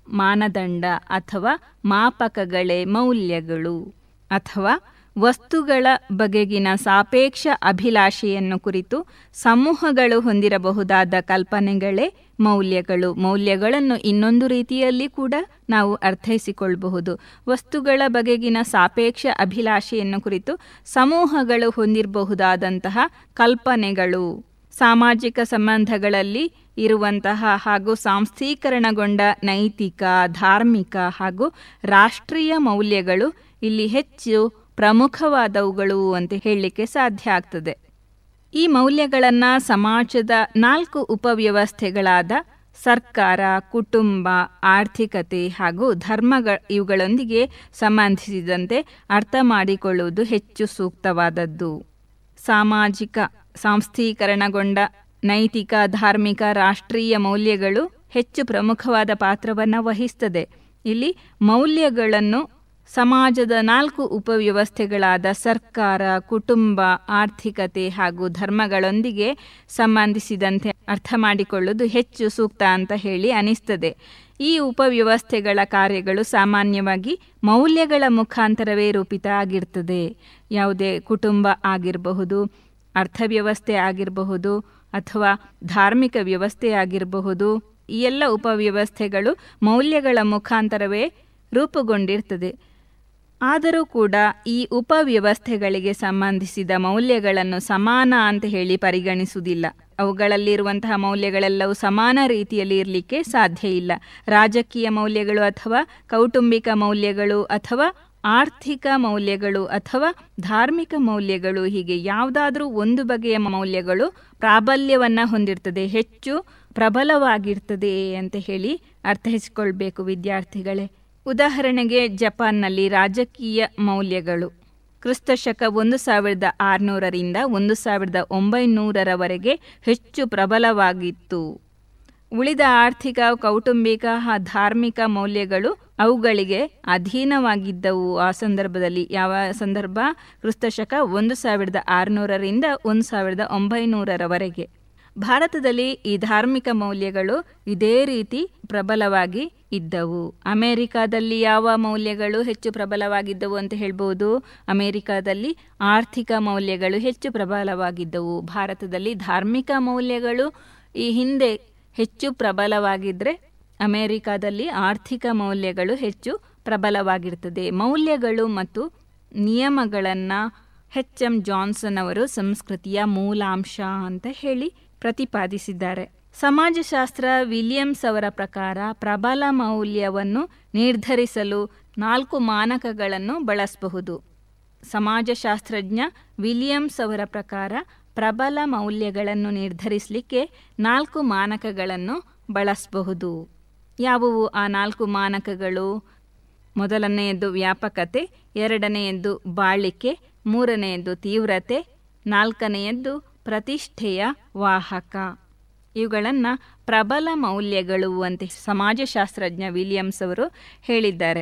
[SPEAKER 1] ಮಾನದಂಡ ಅಥವಾ ಮಾಪಕಗಳೇ ಮೌಲ್ಯಗಳು ಅಥವಾ ವಸ್ತುಗಳ ಬಗೆಗಿನ ಸಾಪೇಕ್ಷ ಅಭಿಲಾಷೆಯನ್ನು ಕುರಿತು ಸಮೂಹಗಳು ಹೊಂದಿರಬಹುದಾದ ಕಲ್ಪನೆಗಳೇ ಮೌಲ್ಯಗಳು ಮೌಲ್ಯಗಳನ್ನು ಇನ್ನೊಂದು ರೀತಿಯಲ್ಲಿ ಕೂಡ ನಾವು ಅರ್ಥೈಸಿಕೊಳ್ಳಬಹುದು ವಸ್ತುಗಳ ಬಗೆಗಿನ ಸಾಪೇಕ್ಷ ಅಭಿಲಾಷೆಯನ್ನು ಕುರಿತು ಸಮೂಹಗಳು ಹೊಂದಿರಬಹುದಾದಂತಹ ಕಲ್ಪನೆಗಳು ಸಾಮಾಜಿಕ ಸಂಬಂಧಗಳಲ್ಲಿ ಇರುವಂತಹ ಹಾಗೂ ಸಾಂಸ್ಥೀಕರಣಗೊಂಡ ನೈತಿಕ ಧಾರ್ಮಿಕ ಹಾಗೂ ರಾಷ್ಟ್ರೀಯ ಮೌಲ್ಯಗಳು ಇಲ್ಲಿ ಹೆಚ್ಚು ಪ್ರಮುಖವಾದವುಗಳು ಅಂತ ಹೇಳಲಿಕ್ಕೆ ಸಾಧ್ಯ ಆಗ್ತದೆ ಈ ಮೌಲ್ಯಗಳನ್ನು ಸಮಾಜದ ನಾಲ್ಕು ಉಪವ್ಯವಸ್ಥೆಗಳಾದ ಸರ್ಕಾರ ಕುಟುಂಬ ಆರ್ಥಿಕತೆ ಹಾಗೂ ಧರ್ಮಗಳ ಇವುಗಳೊಂದಿಗೆ ಸಂಬಂಧಿಸಿದಂತೆ ಅರ್ಥ ಮಾಡಿಕೊಳ್ಳುವುದು ಹೆಚ್ಚು ಸೂಕ್ತವಾದದ್ದು ಸಾಮಾಜಿಕ ಸಾಂಸ್ಥೀಕರಣಗೊಂಡ ನೈತಿಕ ಧಾರ್ಮಿಕ ರಾಷ್ಟ್ರೀಯ ಮೌಲ್ಯಗಳು ಹೆಚ್ಚು ಪ್ರಮುಖವಾದ ಪಾತ್ರವನ್ನು ವಹಿಸ್ತದೆ ಇಲ್ಲಿ ಮೌಲ್ಯಗಳನ್ನು ಸಮಾಜದ ನಾಲ್ಕು ಉಪವ್ಯವಸ್ಥೆಗಳಾದ ಸರ್ಕಾರ ಕುಟುಂಬ ಆರ್ಥಿಕತೆ ಹಾಗೂ ಧರ್ಮಗಳೊಂದಿಗೆ ಸಂಬಂಧಿಸಿದಂತೆ ಅರ್ಥ ಮಾಡಿಕೊಳ್ಳುವುದು ಹೆಚ್ಚು ಸೂಕ್ತ ಅಂತ ಹೇಳಿ ಅನಿಸ್ತದೆ ಈ ಉಪವ್ಯವಸ್ಥೆಗಳ ಕಾರ್ಯಗಳು ಸಾಮಾನ್ಯವಾಗಿ ಮೌಲ್ಯಗಳ ಮುಖಾಂತರವೇ ರೂಪಿತ ಆಗಿರ್ತದೆ ಯಾವುದೇ ಕುಟುಂಬ ಆಗಿರಬಹುದು ಅರ್ಥವ್ಯವಸ್ಥೆ ಆಗಿರಬಹುದು ಅಥವಾ ಧಾರ್ಮಿಕ ವ್ಯವಸ್ಥೆ ಆಗಿರಬಹುದು ಈ ಎಲ್ಲ ಉಪವ್ಯವಸ್ಥೆಗಳು ಮೌಲ್ಯಗಳ ಮುಖಾಂತರವೇ ರೂಪುಗೊಂಡಿರ್ತದೆ ಆದರೂ ಕೂಡ ಈ ಉಪವ್ಯವಸ್ಥೆಗಳಿಗೆ ಸಂಬಂಧಿಸಿದ ಮೌಲ್ಯಗಳನ್ನು ಸಮಾನ ಅಂತ ಹೇಳಿ ಪರಿಗಣಿಸುವುದಿಲ್ಲ ಅವುಗಳಲ್ಲಿರುವಂತಹ ಮೌಲ್ಯಗಳೆಲ್ಲವೂ ಸಮಾನ ರೀತಿಯಲ್ಲಿ ಇರಲಿಕ್ಕೆ ಸಾಧ್ಯ ಇಲ್ಲ ರಾಜಕೀಯ ಮೌಲ್ಯಗಳು ಅಥವಾ ಕೌಟುಂಬಿಕ ಮೌಲ್ಯಗಳು ಅಥವಾ ಆರ್ಥಿಕ ಮೌಲ್ಯಗಳು ಅಥವಾ ಧಾರ್ಮಿಕ ಮೌಲ್ಯಗಳು ಹೀಗೆ ಯಾವುದಾದ್ರೂ ಒಂದು ಬಗೆಯ ಮೌಲ್ಯಗಳು ಪ್ರಾಬಲ್ಯವನ್ನು ಹೊಂದಿರ್ತದೆ ಹೆಚ್ಚು ಪ್ರಬಲವಾಗಿರ್ತದೆ ಅಂತ ಹೇಳಿ ಅರ್ಥೈಸಿಕೊಳ್ಬೇಕು ವಿದ್ಯಾರ್ಥಿಗಳೇ ಉದಾಹರಣೆಗೆ ಜಪಾನ್ನಲ್ಲಿ ರಾಜಕೀಯ ಮೌಲ್ಯಗಳು ಕ್ರಿಸ್ತಶಕ ಒಂದು ಸಾವಿರದ ಆರುನೂರರಿಂದ ಒಂದು ಸಾವಿರದ ಒಂಬೈನೂರರವರೆಗೆ ಹೆಚ್ಚು ಪ್ರಬಲವಾಗಿತ್ತು ಉಳಿದ ಆರ್ಥಿಕ ಕೌಟುಂಬಿಕ ಧಾರ್ಮಿಕ ಮೌಲ್ಯಗಳು ಅವುಗಳಿಗೆ ಅಧೀನವಾಗಿದ್ದವು ಆ ಸಂದರ್ಭದಲ್ಲಿ ಯಾವ ಸಂದರ್ಭ ಕ್ರಿಸ್ತಶಕ ಒಂದು ಸಾವಿರದ ಆರುನೂರರಿಂದ ಒಂದು ಸಾವಿರದ ಒಂಬೈನೂರರವರೆಗೆ ಭಾರತದಲ್ಲಿ ಈ ಧಾರ್ಮಿಕ ಮೌಲ್ಯಗಳು ಇದೇ ರೀತಿ ಪ್ರಬಲವಾಗಿ ಇದ್ದವು ಅಮೆರಿಕಾದಲ್ಲಿ ಯಾವ ಮೌಲ್ಯಗಳು ಹೆಚ್ಚು ಪ್ರಬಲವಾಗಿದ್ದವು ಅಂತ ಹೇಳ್ಬೋದು ಅಮೆರಿಕಾದಲ್ಲಿ ಆರ್ಥಿಕ ಮೌಲ್ಯಗಳು ಹೆಚ್ಚು ಪ್ರಬಲವಾಗಿದ್ದವು ಭಾರತದಲ್ಲಿ ಧಾರ್ಮಿಕ ಮೌಲ್ಯಗಳು ಈ ಹಿಂದೆ ಹೆಚ್ಚು ಪ್ರಬಲವಾಗಿದ್ದರೆ ಅಮೆರಿಕಾದಲ್ಲಿ ಆರ್ಥಿಕ ಮೌಲ್ಯಗಳು ಹೆಚ್ಚು ಪ್ರಬಲವಾಗಿರ್ತದೆ ಮೌಲ್ಯಗಳು ಮತ್ತು ನಿಯಮಗಳನ್ನು ಹೆಚ್ ಎಂ ಜಾನ್ಸನ್ ಅವರು ಸಂಸ್ಕೃತಿಯ ಮೂಲಾಂಶ ಅಂತ ಹೇಳಿ ಪ್ರತಿಪಾದಿಸಿದ್ದಾರೆ ಸಮಾಜಶಾಸ್ತ್ರ ವಿಲಿಯಮ್ಸ್ ಅವರ ಪ್ರಕಾರ ಪ್ರಬಲ ಮೌಲ್ಯವನ್ನು ನಿರ್ಧರಿಸಲು ನಾಲ್ಕು ಮಾನಕಗಳನ್ನು ಬಳಸಬಹುದು ಸಮಾಜಶಾಸ್ತ್ರಜ್ಞ ವಿಲಿಯಮ್ಸ್ ಅವರ ಪ್ರಕಾರ ಪ್ರಬಲ ಮೌಲ್ಯಗಳನ್ನು ನಿರ್ಧರಿಸಲಿಕ್ಕೆ ನಾಲ್ಕು ಮಾನಕಗಳನ್ನು ಬಳಸಬಹುದು ಯಾವುವು ಆ ನಾಲ್ಕು ಮಾನಕಗಳು ಮೊದಲನೆಯದ್ದು ವ್ಯಾಪಕತೆ ಎರಡನೆಯದ್ದು ಬಾಳಿಕೆ ಮೂರನೆಯದ್ದು ತೀವ್ರತೆ ನಾಲ್ಕನೆಯದ್ದು ಪ್ರತಿಷ್ಠೆಯ ವಾಹಕ ಇವುಗಳನ್ನು ಪ್ರಬಲ ಮೌಲ್ಯಗಳು ಅಂತ ಸಮಾಜಶಾಸ್ತ್ರಜ್ಞ ವಿಲಿಯಮ್ಸ್ ಅವರು ಹೇಳಿದ್ದಾರೆ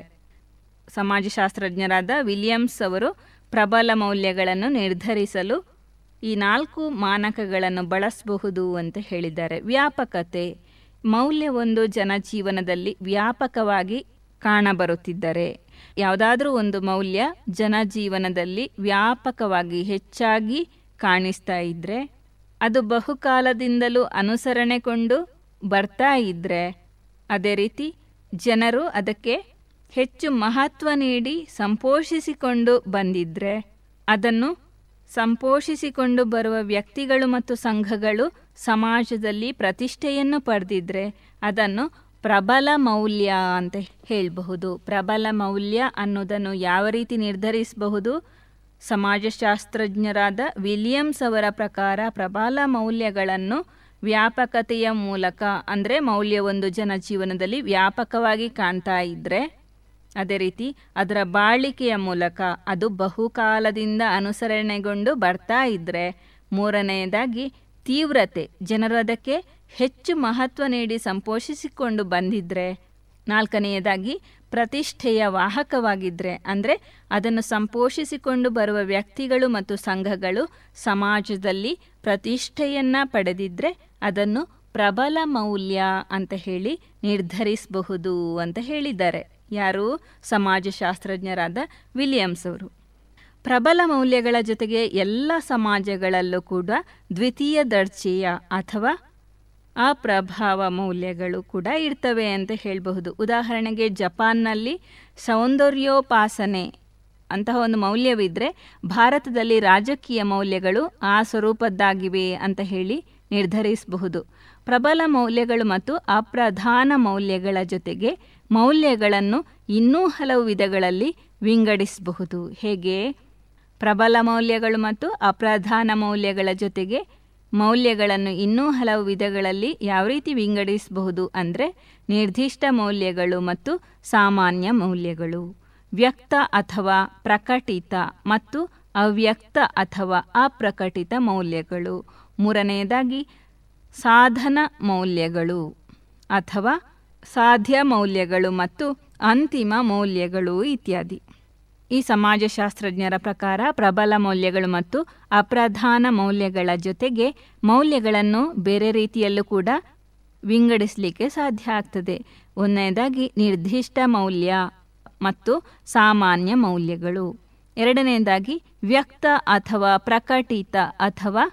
[SPEAKER 1] ಸಮಾಜಶಾಸ್ತ್ರಜ್ಞರಾದ ವಿಲಿಯಮ್ಸ್ ಅವರು ಪ್ರಬಲ ಮೌಲ್ಯಗಳನ್ನು ನಿರ್ಧರಿಸಲು ಈ ನಾಲ್ಕು ಮಾನಕಗಳನ್ನು ಬಳಸಬಹುದು ಅಂತ ಹೇಳಿದ್ದಾರೆ ವ್ಯಾಪಕತೆ ಮೌಲ್ಯವೊಂದು ಜನಜೀವನದಲ್ಲಿ ವ್ಯಾಪಕವಾಗಿ ಕಾಣಬರುತ್ತಿದ್ದರೆ ಯಾವುದಾದ್ರೂ ಒಂದು ಮೌಲ್ಯ ಜನಜೀವನದಲ್ಲಿ ವ್ಯಾಪಕವಾಗಿ ಹೆಚ್ಚಾಗಿ ಕಾಣಿಸ್ತಾ ಇದ್ದರೆ ಅದು ಬಹುಕಾಲದಿಂದಲೂ ಅನುಸರಣೆಗೊಂಡು ಬರ್ತಾ ಇದ್ದರೆ ಅದೇ ರೀತಿ ಜನರು ಅದಕ್ಕೆ ಹೆಚ್ಚು ಮಹತ್ವ ನೀಡಿ ಸಂಪೋಷಿಸಿಕೊಂಡು ಬಂದಿದ್ರೆ ಅದನ್ನು ಸಂಪೋಷಿಸಿಕೊಂಡು ಬರುವ ವ್ಯಕ್ತಿಗಳು ಮತ್ತು ಸಂಘಗಳು ಸಮಾಜದಲ್ಲಿ ಪ್ರತಿಷ್ಠೆಯನ್ನು ಪಡೆದಿದ್ರೆ ಅದನ್ನು ಪ್ರಬಲ ಮೌಲ್ಯ ಅಂತ ಹೇಳಬಹುದು ಪ್ರಬಲ ಮೌಲ್ಯ ಅನ್ನೋದನ್ನು ಯಾವ ರೀತಿ ನಿರ್ಧರಿಸಬಹುದು ಸಮಾಜಶಾಸ್ತ್ರಜ್ಞರಾದ ವಿಲಿಯಮ್ಸ್ ಅವರ ಪ್ರಕಾರ ಪ್ರಬಲ ಮೌಲ್ಯಗಳನ್ನು ವ್ಯಾಪಕತೆಯ ಮೂಲಕ ಅಂದರೆ ಮೌಲ್ಯ ಒಂದು ಜನ ಜೀವನದಲ್ಲಿ ವ್ಯಾಪಕವಾಗಿ ಕಾಣ್ತಾ ಇದ್ದರೆ ಅದೇ ರೀತಿ ಅದರ ಬಾಳಿಕೆಯ ಮೂಲಕ ಅದು ಬಹುಕಾಲದಿಂದ ಅನುಸರಣೆಗೊಂಡು ಬರ್ತಾ ಇದ್ದರೆ ಮೂರನೆಯದಾಗಿ ತೀವ್ರತೆ ಜನರು ಅದಕ್ಕೆ ಹೆಚ್ಚು ಮಹತ್ವ ನೀಡಿ ಸಂಪೋಷಿಸಿಕೊಂಡು ಬಂದಿದ್ರೆ ನಾಲ್ಕನೆಯದಾಗಿ ಪ್ರತಿಷ್ಠೆಯ ವಾಹಕವಾಗಿದ್ದರೆ ಅಂದರೆ ಅದನ್ನು ಸಂಪೋಷಿಸಿಕೊಂಡು ಬರುವ ವ್ಯಕ್ತಿಗಳು ಮತ್ತು ಸಂಘಗಳು ಸಮಾಜದಲ್ಲಿ ಪ್ರತಿಷ್ಠೆಯನ್ನು ಪಡೆದಿದ್ದರೆ ಅದನ್ನು ಪ್ರಬಲ ಮೌಲ್ಯ ಅಂತ ಹೇಳಿ ನಿರ್ಧರಿಸಬಹುದು ಅಂತ ಹೇಳಿದ್ದಾರೆ ಯಾರು ಸಮಾಜಶಾಸ್ತ್ರಜ್ಞರಾದ ವಿಲಿಯಮ್ಸ್ ಅವರು ಪ್ರಬಲ ಮೌಲ್ಯಗಳ ಜೊತೆಗೆ ಎಲ್ಲ ಸಮಾಜಗಳಲ್ಲೂ ಕೂಡ ದ್ವಿತೀಯ ದರ್ಜೆಯ ಅಥವಾ ಅಪ್ರಭಾವ ಮೌಲ್ಯಗಳು ಕೂಡ ಇರ್ತವೆ ಅಂತ ಹೇಳಬಹುದು ಉದಾಹರಣೆಗೆ ಜಪಾನ್ನಲ್ಲಿ ಸೌಂದರ್ಯೋಪಾಸನೆ ಅಂತಹ ಒಂದು ಮೌಲ್ಯವಿದ್ದರೆ ಭಾರತದಲ್ಲಿ ರಾಜಕೀಯ ಮೌಲ್ಯಗಳು ಆ ಸ್ವರೂಪದ್ದಾಗಿವೆ ಅಂತ ಹೇಳಿ ನಿರ್ಧರಿಸಬಹುದು ಪ್ರಬಲ ಮೌಲ್ಯಗಳು ಮತ್ತು ಅಪ್ರಧಾನ ಮೌಲ್ಯಗಳ ಜೊತೆಗೆ ಮೌಲ್ಯಗಳನ್ನು ಇನ್ನೂ ಹಲವು ವಿಧಗಳಲ್ಲಿ ವಿಂಗಡಿಸಬಹುದು ಹೇಗೆ ಪ್ರಬಲ ಮೌಲ್ಯಗಳು ಮತ್ತು ಅಪ್ರಧಾನ ಮೌಲ್ಯಗಳ ಜೊತೆಗೆ ಮೌಲ್ಯಗಳನ್ನು ಇನ್ನೂ ಹಲವು ವಿಧಗಳಲ್ಲಿ ಯಾವ ರೀತಿ ವಿಂಗಡಿಸಬಹುದು ಅಂದರೆ ನಿರ್ದಿಷ್ಟ ಮೌಲ್ಯಗಳು ಮತ್ತು ಸಾಮಾನ್ಯ ಮೌಲ್ಯಗಳು ವ್ಯಕ್ತ ಅಥವಾ ಪ್ರಕಟಿತ ಮತ್ತು ಅವ್ಯಕ್ತ ಅಥವಾ ಅಪ್ರಕಟಿತ ಮೌಲ್ಯಗಳು ಮೂರನೆಯದಾಗಿ ಸಾಧನ ಮೌಲ್ಯಗಳು ಅಥವಾ ಸಾಧ್ಯ ಮೌಲ್ಯಗಳು ಮತ್ತು ಅಂತಿಮ ಮೌಲ್ಯಗಳು ಇತ್ಯಾದಿ ಈ ಸಮಾಜಶಾಸ್ತ್ರಜ್ಞರ ಪ್ರಕಾರ ಪ್ರಬಲ ಮೌಲ್ಯಗಳು ಮತ್ತು ಅಪ್ರಧಾನ ಮೌಲ್ಯಗಳ ಜೊತೆಗೆ ಮೌಲ್ಯಗಳನ್ನು ಬೇರೆ ರೀತಿಯಲ್ಲೂ ಕೂಡ ವಿಂಗಡಿಸಲಿಕ್ಕೆ ಸಾಧ್ಯ ಆಗ್ತದೆ ಒಂದನೇದಾಗಿ ನಿರ್ದಿಷ್ಟ ಮೌಲ್ಯ ಮತ್ತು ಸಾಮಾನ್ಯ ಮೌಲ್ಯಗಳು ಎರಡನೆಯದಾಗಿ ವ್ಯಕ್ತ ಅಥವಾ ಪ್ರಕಟಿತ ಅಥವಾ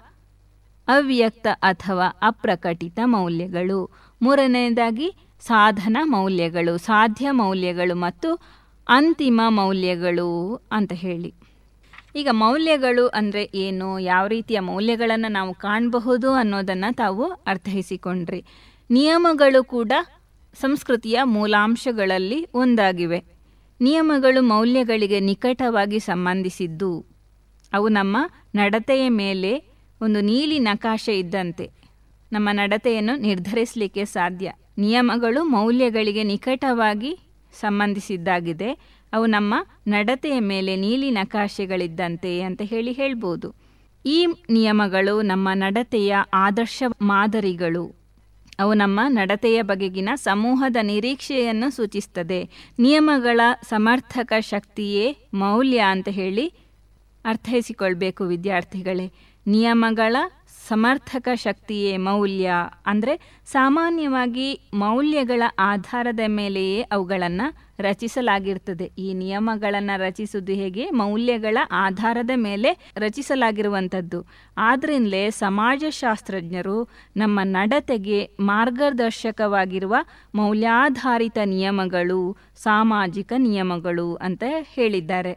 [SPEAKER 1] ಅವ್ಯಕ್ತ ಅಥವಾ ಅಪ್ರಕಟಿತ ಮೌಲ್ಯಗಳು ಮೂರನೆಯದಾಗಿ ಸಾಧನ ಮೌಲ್ಯಗಳು ಸಾಧ್ಯ ಮೌಲ್ಯಗಳು ಮತ್ತು ಅಂತಿಮ ಮೌಲ್ಯಗಳು ಅಂತ ಹೇಳಿ ಈಗ ಮೌಲ್ಯಗಳು ಅಂದರೆ ಏನು ಯಾವ ರೀತಿಯ ಮೌಲ್ಯಗಳನ್ನು ನಾವು ಕಾಣಬಹುದು ಅನ್ನೋದನ್ನು ತಾವು ಅರ್ಥೈಸಿಕೊಂಡ್ರಿ ನಿಯಮಗಳು ಕೂಡ ಸಂಸ್ಕೃತಿಯ ಮೂಲಾಂಶಗಳಲ್ಲಿ ಒಂದಾಗಿವೆ ನಿಯಮಗಳು ಮೌಲ್ಯಗಳಿಗೆ ನಿಕಟವಾಗಿ ಸಂಬಂಧಿಸಿದ್ದು ಅವು ನಮ್ಮ ನಡತೆಯ ಮೇಲೆ ಒಂದು ನೀಲಿ ನಕಾಶೆ ಇದ್ದಂತೆ ನಮ್ಮ ನಡತೆಯನ್ನು ನಿರ್ಧರಿಸಲಿಕ್ಕೆ ಸಾಧ್ಯ ನಿಯಮಗಳು ಮೌಲ್ಯಗಳಿಗೆ ನಿಕಟವಾಗಿ ಸಂಬಂಧಿಸಿದ್ದಾಗಿದೆ ಅವು ನಮ್ಮ ನಡತೆಯ ಮೇಲೆ ನೀಲಿ ನಕಾಶೆಗಳಿದ್ದಂತೆ ಅಂತ ಹೇಳಿ ಹೇಳ್ಬೋದು ಈ ನಿಯಮಗಳು ನಮ್ಮ ನಡತೆಯ ಆದರ್ಶ ಮಾದರಿಗಳು ಅವು ನಮ್ಮ ನಡತೆಯ ಬಗೆಗಿನ ಸಮೂಹದ ನಿರೀಕ್ಷೆಯನ್ನು ಸೂಚಿಸ್ತದೆ ನಿಯಮಗಳ ಸಮರ್ಥಕ ಶಕ್ತಿಯೇ ಮೌಲ್ಯ ಅಂತ ಹೇಳಿ ಅರ್ಥೈಸಿಕೊಳ್ಬೇಕು ವಿದ್ಯಾರ್ಥಿಗಳೇ ನಿಯಮಗಳ ಸಮರ್ಥಕ ಶಕ್ತಿಯೇ ಮೌಲ್ಯ ಅಂದರೆ ಸಾಮಾನ್ಯವಾಗಿ ಮೌಲ್ಯಗಳ ಆಧಾರದ ಮೇಲೆಯೇ ಅವುಗಳನ್ನು ರಚಿಸಲಾಗಿರ್ತದೆ ಈ ನಿಯಮಗಳನ್ನು ರಚಿಸುವುದು ಹೇಗೆ ಮೌಲ್ಯಗಳ ಆಧಾರದ ಮೇಲೆ ರಚಿಸಲಾಗಿರುವಂಥದ್ದು ಆದ್ರಿಂದಲೇ ಸಮಾಜಶಾಸ್ತ್ರಜ್ಞರು ನಮ್ಮ ನಡತೆಗೆ ಮಾರ್ಗದರ್ಶಕವಾಗಿರುವ ಮೌಲ್ಯಾಧಾರಿತ ನಿಯಮಗಳು ಸಾಮಾಜಿಕ ನಿಯಮಗಳು ಅಂತ ಹೇಳಿದ್ದಾರೆ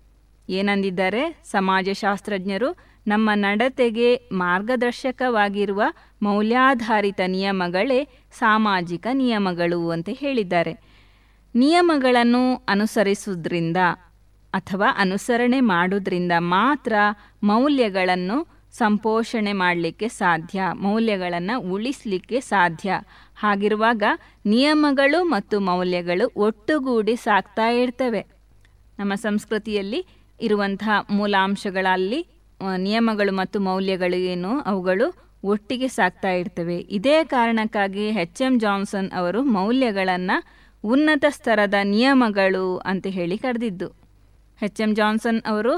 [SPEAKER 1] ಏನಂದಿದ್ದಾರೆ ಸಮಾಜಶಾಸ್ತ್ರಜ್ಞರು ನಮ್ಮ ನಡತೆಗೆ ಮಾರ್ಗದರ್ಶಕವಾಗಿರುವ ಮೌಲ್ಯಾಧಾರಿತ ನಿಯಮಗಳೇ ಸಾಮಾಜಿಕ ನಿಯಮಗಳು ಅಂತ ಹೇಳಿದ್ದಾರೆ ನಿಯಮಗಳನ್ನು ಅನುಸರಿಸುವುದರಿಂದ ಅಥವಾ ಅನುಸರಣೆ ಮಾಡೋದ್ರಿಂದ ಮಾತ್ರ ಮೌಲ್ಯಗಳನ್ನು ಸಂಪೋಷಣೆ ಮಾಡಲಿಕ್ಕೆ ಸಾಧ್ಯ ಮೌಲ್ಯಗಳನ್ನು ಉಳಿಸಲಿಕ್ಕೆ ಸಾಧ್ಯ ಹಾಗಿರುವಾಗ ನಿಯಮಗಳು ಮತ್ತು ಮೌಲ್ಯಗಳು ಒಟ್ಟುಗೂಡಿ ಸಾಕ್ತಾ ಇರ್ತವೆ ನಮ್ಮ ಸಂಸ್ಕೃತಿಯಲ್ಲಿ ಇರುವಂತಹ ಮೂಲಾಂಶಗಳಲ್ಲಿ ನಿಯಮಗಳು ಮತ್ತು ಮೌಲ್ಯಗಳು ಏನು ಅವುಗಳು ಒಟ್ಟಿಗೆ ಸಾಕ್ತಾ ಇರ್ತವೆ ಇದೇ ಕಾರಣಕ್ಕಾಗಿ ಎಚ್ ಎಂ ಜಾನ್ಸನ್ ಅವರು ಮೌಲ್ಯಗಳನ್ನು ಉನ್ನತ ಸ್ತರದ ನಿಯಮಗಳು ಅಂತ ಹೇಳಿ ಕರೆದಿದ್ದು ಎಚ್ ಎಂ ಜಾನ್ಸನ್ ಅವರು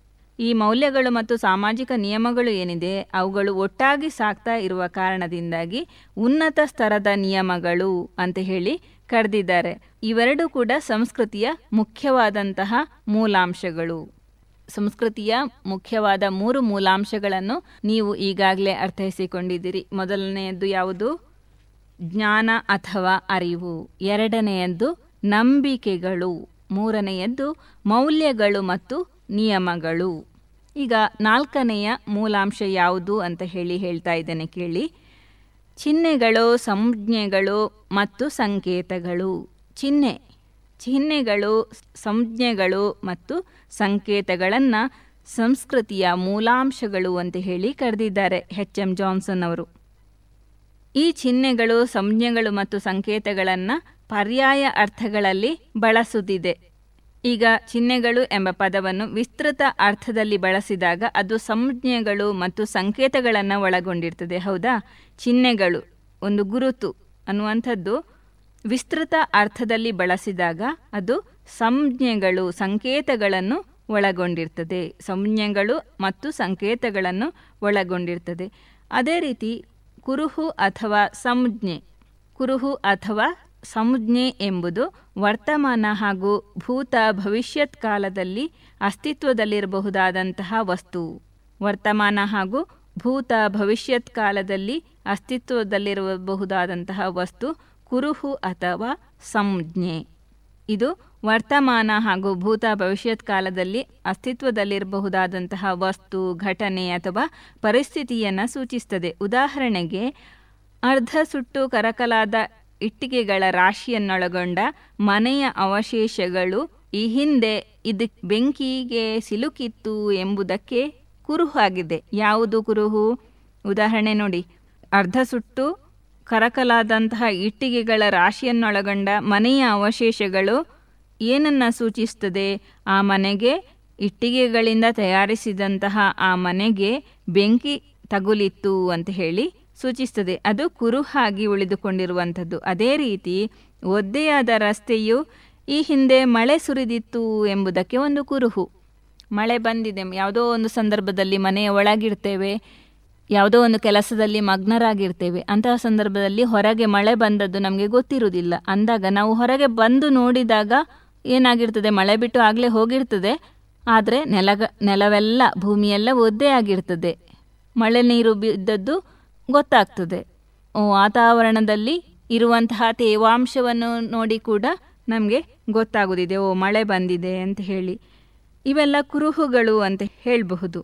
[SPEAKER 1] ಈ ಮೌಲ್ಯಗಳು ಮತ್ತು ಸಾಮಾಜಿಕ ನಿಯಮಗಳು ಏನಿದೆ ಅವುಗಳು ಒಟ್ಟಾಗಿ ಸಾಕ್ತಾ ಇರುವ ಕಾರಣದಿಂದಾಗಿ ಉನ್ನತ ಸ್ತರದ ನಿಯಮಗಳು ಅಂತ ಹೇಳಿ ಕರೆದಿದ್ದಾರೆ ಇವೆರಡೂ ಕೂಡ ಸಂಸ್ಕೃತಿಯ ಮುಖ್ಯವಾದಂತಹ ಮೂಲಾಂಶಗಳು ಸಂಸ್ಕೃತಿಯ ಮುಖ್ಯವಾದ ಮೂರು ಮೂಲಾಂಶಗಳನ್ನು ನೀವು ಈಗಾಗಲೇ ಅರ್ಥೈಸಿಕೊಂಡಿದ್ದೀರಿ ಮೊದಲನೆಯದ್ದು ಯಾವುದು ಜ್ಞಾನ ಅಥವಾ ಅರಿವು ಎರಡನೆಯದ್ದು ನಂಬಿಕೆಗಳು ಮೂರನೆಯದ್ದು ಮೌಲ್ಯಗಳು ಮತ್ತು ನಿಯಮಗಳು ಈಗ ನಾಲ್ಕನೆಯ ಮೂಲಾಂಶ ಯಾವುದು ಅಂತ ಹೇಳಿ ಹೇಳ್ತಾ ಇದ್ದೇನೆ ಕೇಳಿ ಚಿಹ್ನೆಗಳು ಸಂಜ್ಞೆಗಳು ಮತ್ತು ಸಂಕೇತಗಳು ಚಿಹ್ನೆ ಚಿಹ್ನೆಗಳು ಸಂಜ್ಞೆಗಳು ಮತ್ತು ಸಂಕೇತಗಳನ್ನು ಸಂಸ್ಕೃತಿಯ ಮೂಲಾಂಶಗಳು ಅಂತ ಹೇಳಿ ಕರೆದಿದ್ದಾರೆ ಎಚ್ ಎಂ ಜಾನ್ಸನ್ ಅವರು ಈ ಚಿಹ್ನೆಗಳು ಸಂಜ್ಞೆಗಳು ಮತ್ತು ಸಂಕೇತಗಳನ್ನು ಪರ್ಯಾಯ ಅರ್ಥಗಳಲ್ಲಿ ಬಳಸುತ್ತಿದೆ ಈಗ ಚಿಹ್ನೆಗಳು ಎಂಬ ಪದವನ್ನು ವಿಸ್ತೃತ ಅರ್ಥದಲ್ಲಿ ಬಳಸಿದಾಗ ಅದು ಸಂಜ್ಞೆಗಳು ಮತ್ತು ಸಂಕೇತಗಳನ್ನು ಒಳಗೊಂಡಿರ್ತದೆ ಹೌದಾ ಚಿಹ್ನೆಗಳು ಒಂದು ಗುರುತು ಅನ್ನುವಂಥದ್ದು ವಿಸ್ತೃತ ಅರ್ಥದಲ್ಲಿ ಬಳಸಿದಾಗ ಅದು ಸಂಜ್ಞೆಗಳು ಸಂಕೇತಗಳನ್ನು ಒಳಗೊಂಡಿರ್ತದೆ ಸಂಜ್ಞೆಗಳು ಮತ್ತು ಸಂಕೇತಗಳನ್ನು ಒಳಗೊಂಡಿರ್ತದೆ ಅದೇ ರೀತಿ ಕುರುಹು ಅಥವಾ ಸಂಜ್ಞೆ ಕುರುಹು ಅಥವಾ ಸಂಜ್ಞೆ ಎಂಬುದು ವರ್ತಮಾನ ಹಾಗೂ ಭೂತ ಭವಿಷ್ಯತ್ ಕಾಲದಲ್ಲಿ ಅಸ್ತಿತ್ವದಲ್ಲಿರಬಹುದಾದಂತಹ ವಸ್ತು ವರ್ತಮಾನ ಹಾಗೂ ಭೂತ ಭವಿಷ್ಯತ್ ಕಾಲದಲ್ಲಿ ಅಸ್ತಿತ್ವದಲ್ಲಿರಬಹುದಾದಂತಹ ವಸ್ತು ಕುರುಹು ಅಥವಾ ಸಂಜ್ಞೆ ಇದು ವರ್ತಮಾನ ಹಾಗೂ ಭೂತ ಭವಿಷ್ಯತ್ ಕಾಲದಲ್ಲಿ ಅಸ್ತಿತ್ವದಲ್ಲಿರಬಹುದಾದಂತಹ ವಸ್ತು ಘಟನೆ ಅಥವಾ ಪರಿಸ್ಥಿತಿಯನ್ನು ಸೂಚಿಸ್ತದೆ ಉದಾಹರಣೆಗೆ ಅರ್ಧ ಸುಟ್ಟು ಕರಕಲಾದ ಇಟ್ಟಿಗೆಗಳ ರಾಶಿಯನ್ನೊಳಗೊಂಡ ಮನೆಯ ಅವಶೇಷಗಳು ಈ ಹಿಂದೆ ಇದು ಬೆಂಕಿಗೆ ಸಿಲುಕಿತ್ತು ಎಂಬುದಕ್ಕೆ ಕುರುಹಾಗಿದೆ ಯಾವುದು ಕುರುಹು ಉದಾಹರಣೆ ನೋಡಿ ಅರ್ಧ ಸುಟ್ಟು ಕರಕಲಾದಂತಹ ಇಟ್ಟಿಗೆಗಳ ರಾಶಿಯನ್ನೊಳಗೊಂಡ ಮನೆಯ ಅವಶೇಷಗಳು ಏನನ್ನ ಸೂಚಿಸ್ತದೆ ಆ ಮನೆಗೆ ಇಟ್ಟಿಗೆಗಳಿಂದ ತಯಾರಿಸಿದಂತಹ ಆ ಮನೆಗೆ ಬೆಂಕಿ ತಗುಲಿತ್ತು ಅಂತ ಹೇಳಿ ಸೂಚಿಸ್ತದೆ ಅದು ಕುರುಹಾಗಿ ಉಳಿದುಕೊಂಡಿರುವಂಥದ್ದು ಅದೇ ರೀತಿ ಒದ್ದೆಯಾದ ರಸ್ತೆಯು ಈ ಹಿಂದೆ ಮಳೆ ಸುರಿದಿತ್ತು ಎಂಬುದಕ್ಕೆ ಒಂದು ಕುರುಹು ಮಳೆ ಬಂದಿದೆ ಯಾವುದೋ ಒಂದು ಸಂದರ್ಭದಲ್ಲಿ ಮನೆಯ ಒಳಗಿರ್ತೇವೆ ಯಾವುದೋ ಒಂದು ಕೆಲಸದಲ್ಲಿ ಮಗ್ನರಾಗಿರ್ತೇವೆ ಅಂತಹ ಸಂದರ್ಭದಲ್ಲಿ ಹೊರಗೆ ಮಳೆ ಬಂದದ್ದು ನಮಗೆ ಗೊತ್ತಿರುವುದಿಲ್ಲ ಅಂದಾಗ ನಾವು ಹೊರಗೆ ಬಂದು ನೋಡಿದಾಗ ಏನಾಗಿರ್ತದೆ ಮಳೆ ಬಿಟ್ಟು ಆಗಲೇ ಹೋಗಿರ್ತದೆ ಆದರೆ ನೆಲಗ ನೆಲವೆಲ್ಲ ಭೂಮಿಯೆಲ್ಲ ಒದ್ದೆ ಆಗಿರ್ತದೆ ಮಳೆ ನೀರು ಬಿದ್ದದ್ದು ಗೊತ್ತಾಗ್ತದೆ ವಾತಾವರಣದಲ್ಲಿ ಇರುವಂತಹ ತೇವಾಂಶವನ್ನು ನೋಡಿ ಕೂಡ ನಮಗೆ ಗೊತ್ತಾಗುದಿದೆ ಓ ಮಳೆ ಬಂದಿದೆ ಅಂತ ಹೇಳಿ ಇವೆಲ್ಲ ಕುರುಹುಗಳು ಅಂತ ಹೇಳಬಹುದು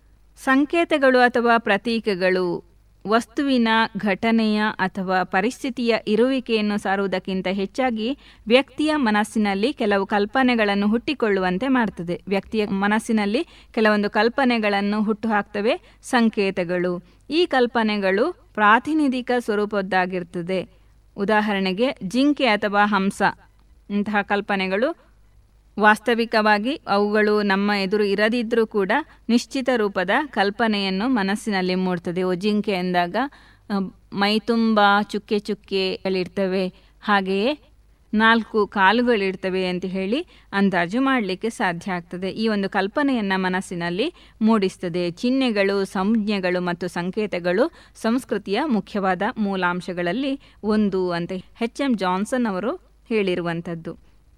[SPEAKER 1] ಸಂಕೇತಗಳು ಅಥವಾ ಪ್ರತೀಕಗಳು ವಸ್ತುವಿನ ಘಟನೆಯ ಅಥವಾ ಪರಿಸ್ಥಿತಿಯ ಇರುವಿಕೆಯನ್ನು ಸಾರುವುದಕ್ಕಿಂತ ಹೆಚ್ಚಾಗಿ ವ್ಯಕ್ತಿಯ ಮನಸ್ಸಿನಲ್ಲಿ ಕೆಲವು ಕಲ್ಪನೆಗಳನ್ನು ಹುಟ್ಟಿಕೊಳ್ಳುವಂತೆ ಮಾಡ್ತದೆ ವ್ಯಕ್ತಿಯ ಮನಸ್ಸಿನಲ್ಲಿ ಕೆಲವೊಂದು ಕಲ್ಪನೆಗಳನ್ನು ಹುಟ್ಟುಹಾಕ್ತವೆ ಸಂಕೇತಗಳು ಈ ಕಲ್ಪನೆಗಳು ಪ್ರಾತಿನಿಧಿಕ ಸ್ವರೂಪದ್ದಾಗಿರ್ತದೆ ಉದಾಹರಣೆಗೆ ಜಿಂಕೆ ಅಥವಾ ಹಂಸ ಇಂತಹ ಕಲ್ಪನೆಗಳು ವಾಸ್ತವಿಕವಾಗಿ ಅವುಗಳು ನಮ್ಮ ಎದುರು ಇರದಿದ್ದರೂ ಕೂಡ ನಿಶ್ಚಿತ ರೂಪದ ಕಲ್ಪನೆಯನ್ನು ಮನಸ್ಸಿನಲ್ಲಿ ಮೂಡ್ತದೆ ಓ ಜಿಂಕೆ ಎಂದಾಗ ಮೈ ತುಂಬ ಚುಕ್ಕೆ ಚುಕ್ಕೆಗಳಿರ್ತವೆ ಹಾಗೆಯೇ ನಾಲ್ಕು ಕಾಲುಗಳಿರ್ತವೆ ಅಂತ ಹೇಳಿ ಅಂದಾಜು ಮಾಡಲಿಕ್ಕೆ ಸಾಧ್ಯ ಆಗ್ತದೆ ಈ ಒಂದು ಕಲ್ಪನೆಯನ್ನು ಮನಸ್ಸಿನಲ್ಲಿ ಮೂಡಿಸ್ತದೆ ಚಿಹ್ನೆಗಳು ಸಂಜ್ಞೆಗಳು ಮತ್ತು ಸಂಕೇತಗಳು ಸಂಸ್ಕೃತಿಯ ಮುಖ್ಯವಾದ ಮೂಲಾಂಶಗಳಲ್ಲಿ ಒಂದು ಅಂತ ಎಚ್ ಎಂ ಜಾನ್ಸನ್ ಅವರು ಹೇಳಿರುವಂಥದ್ದು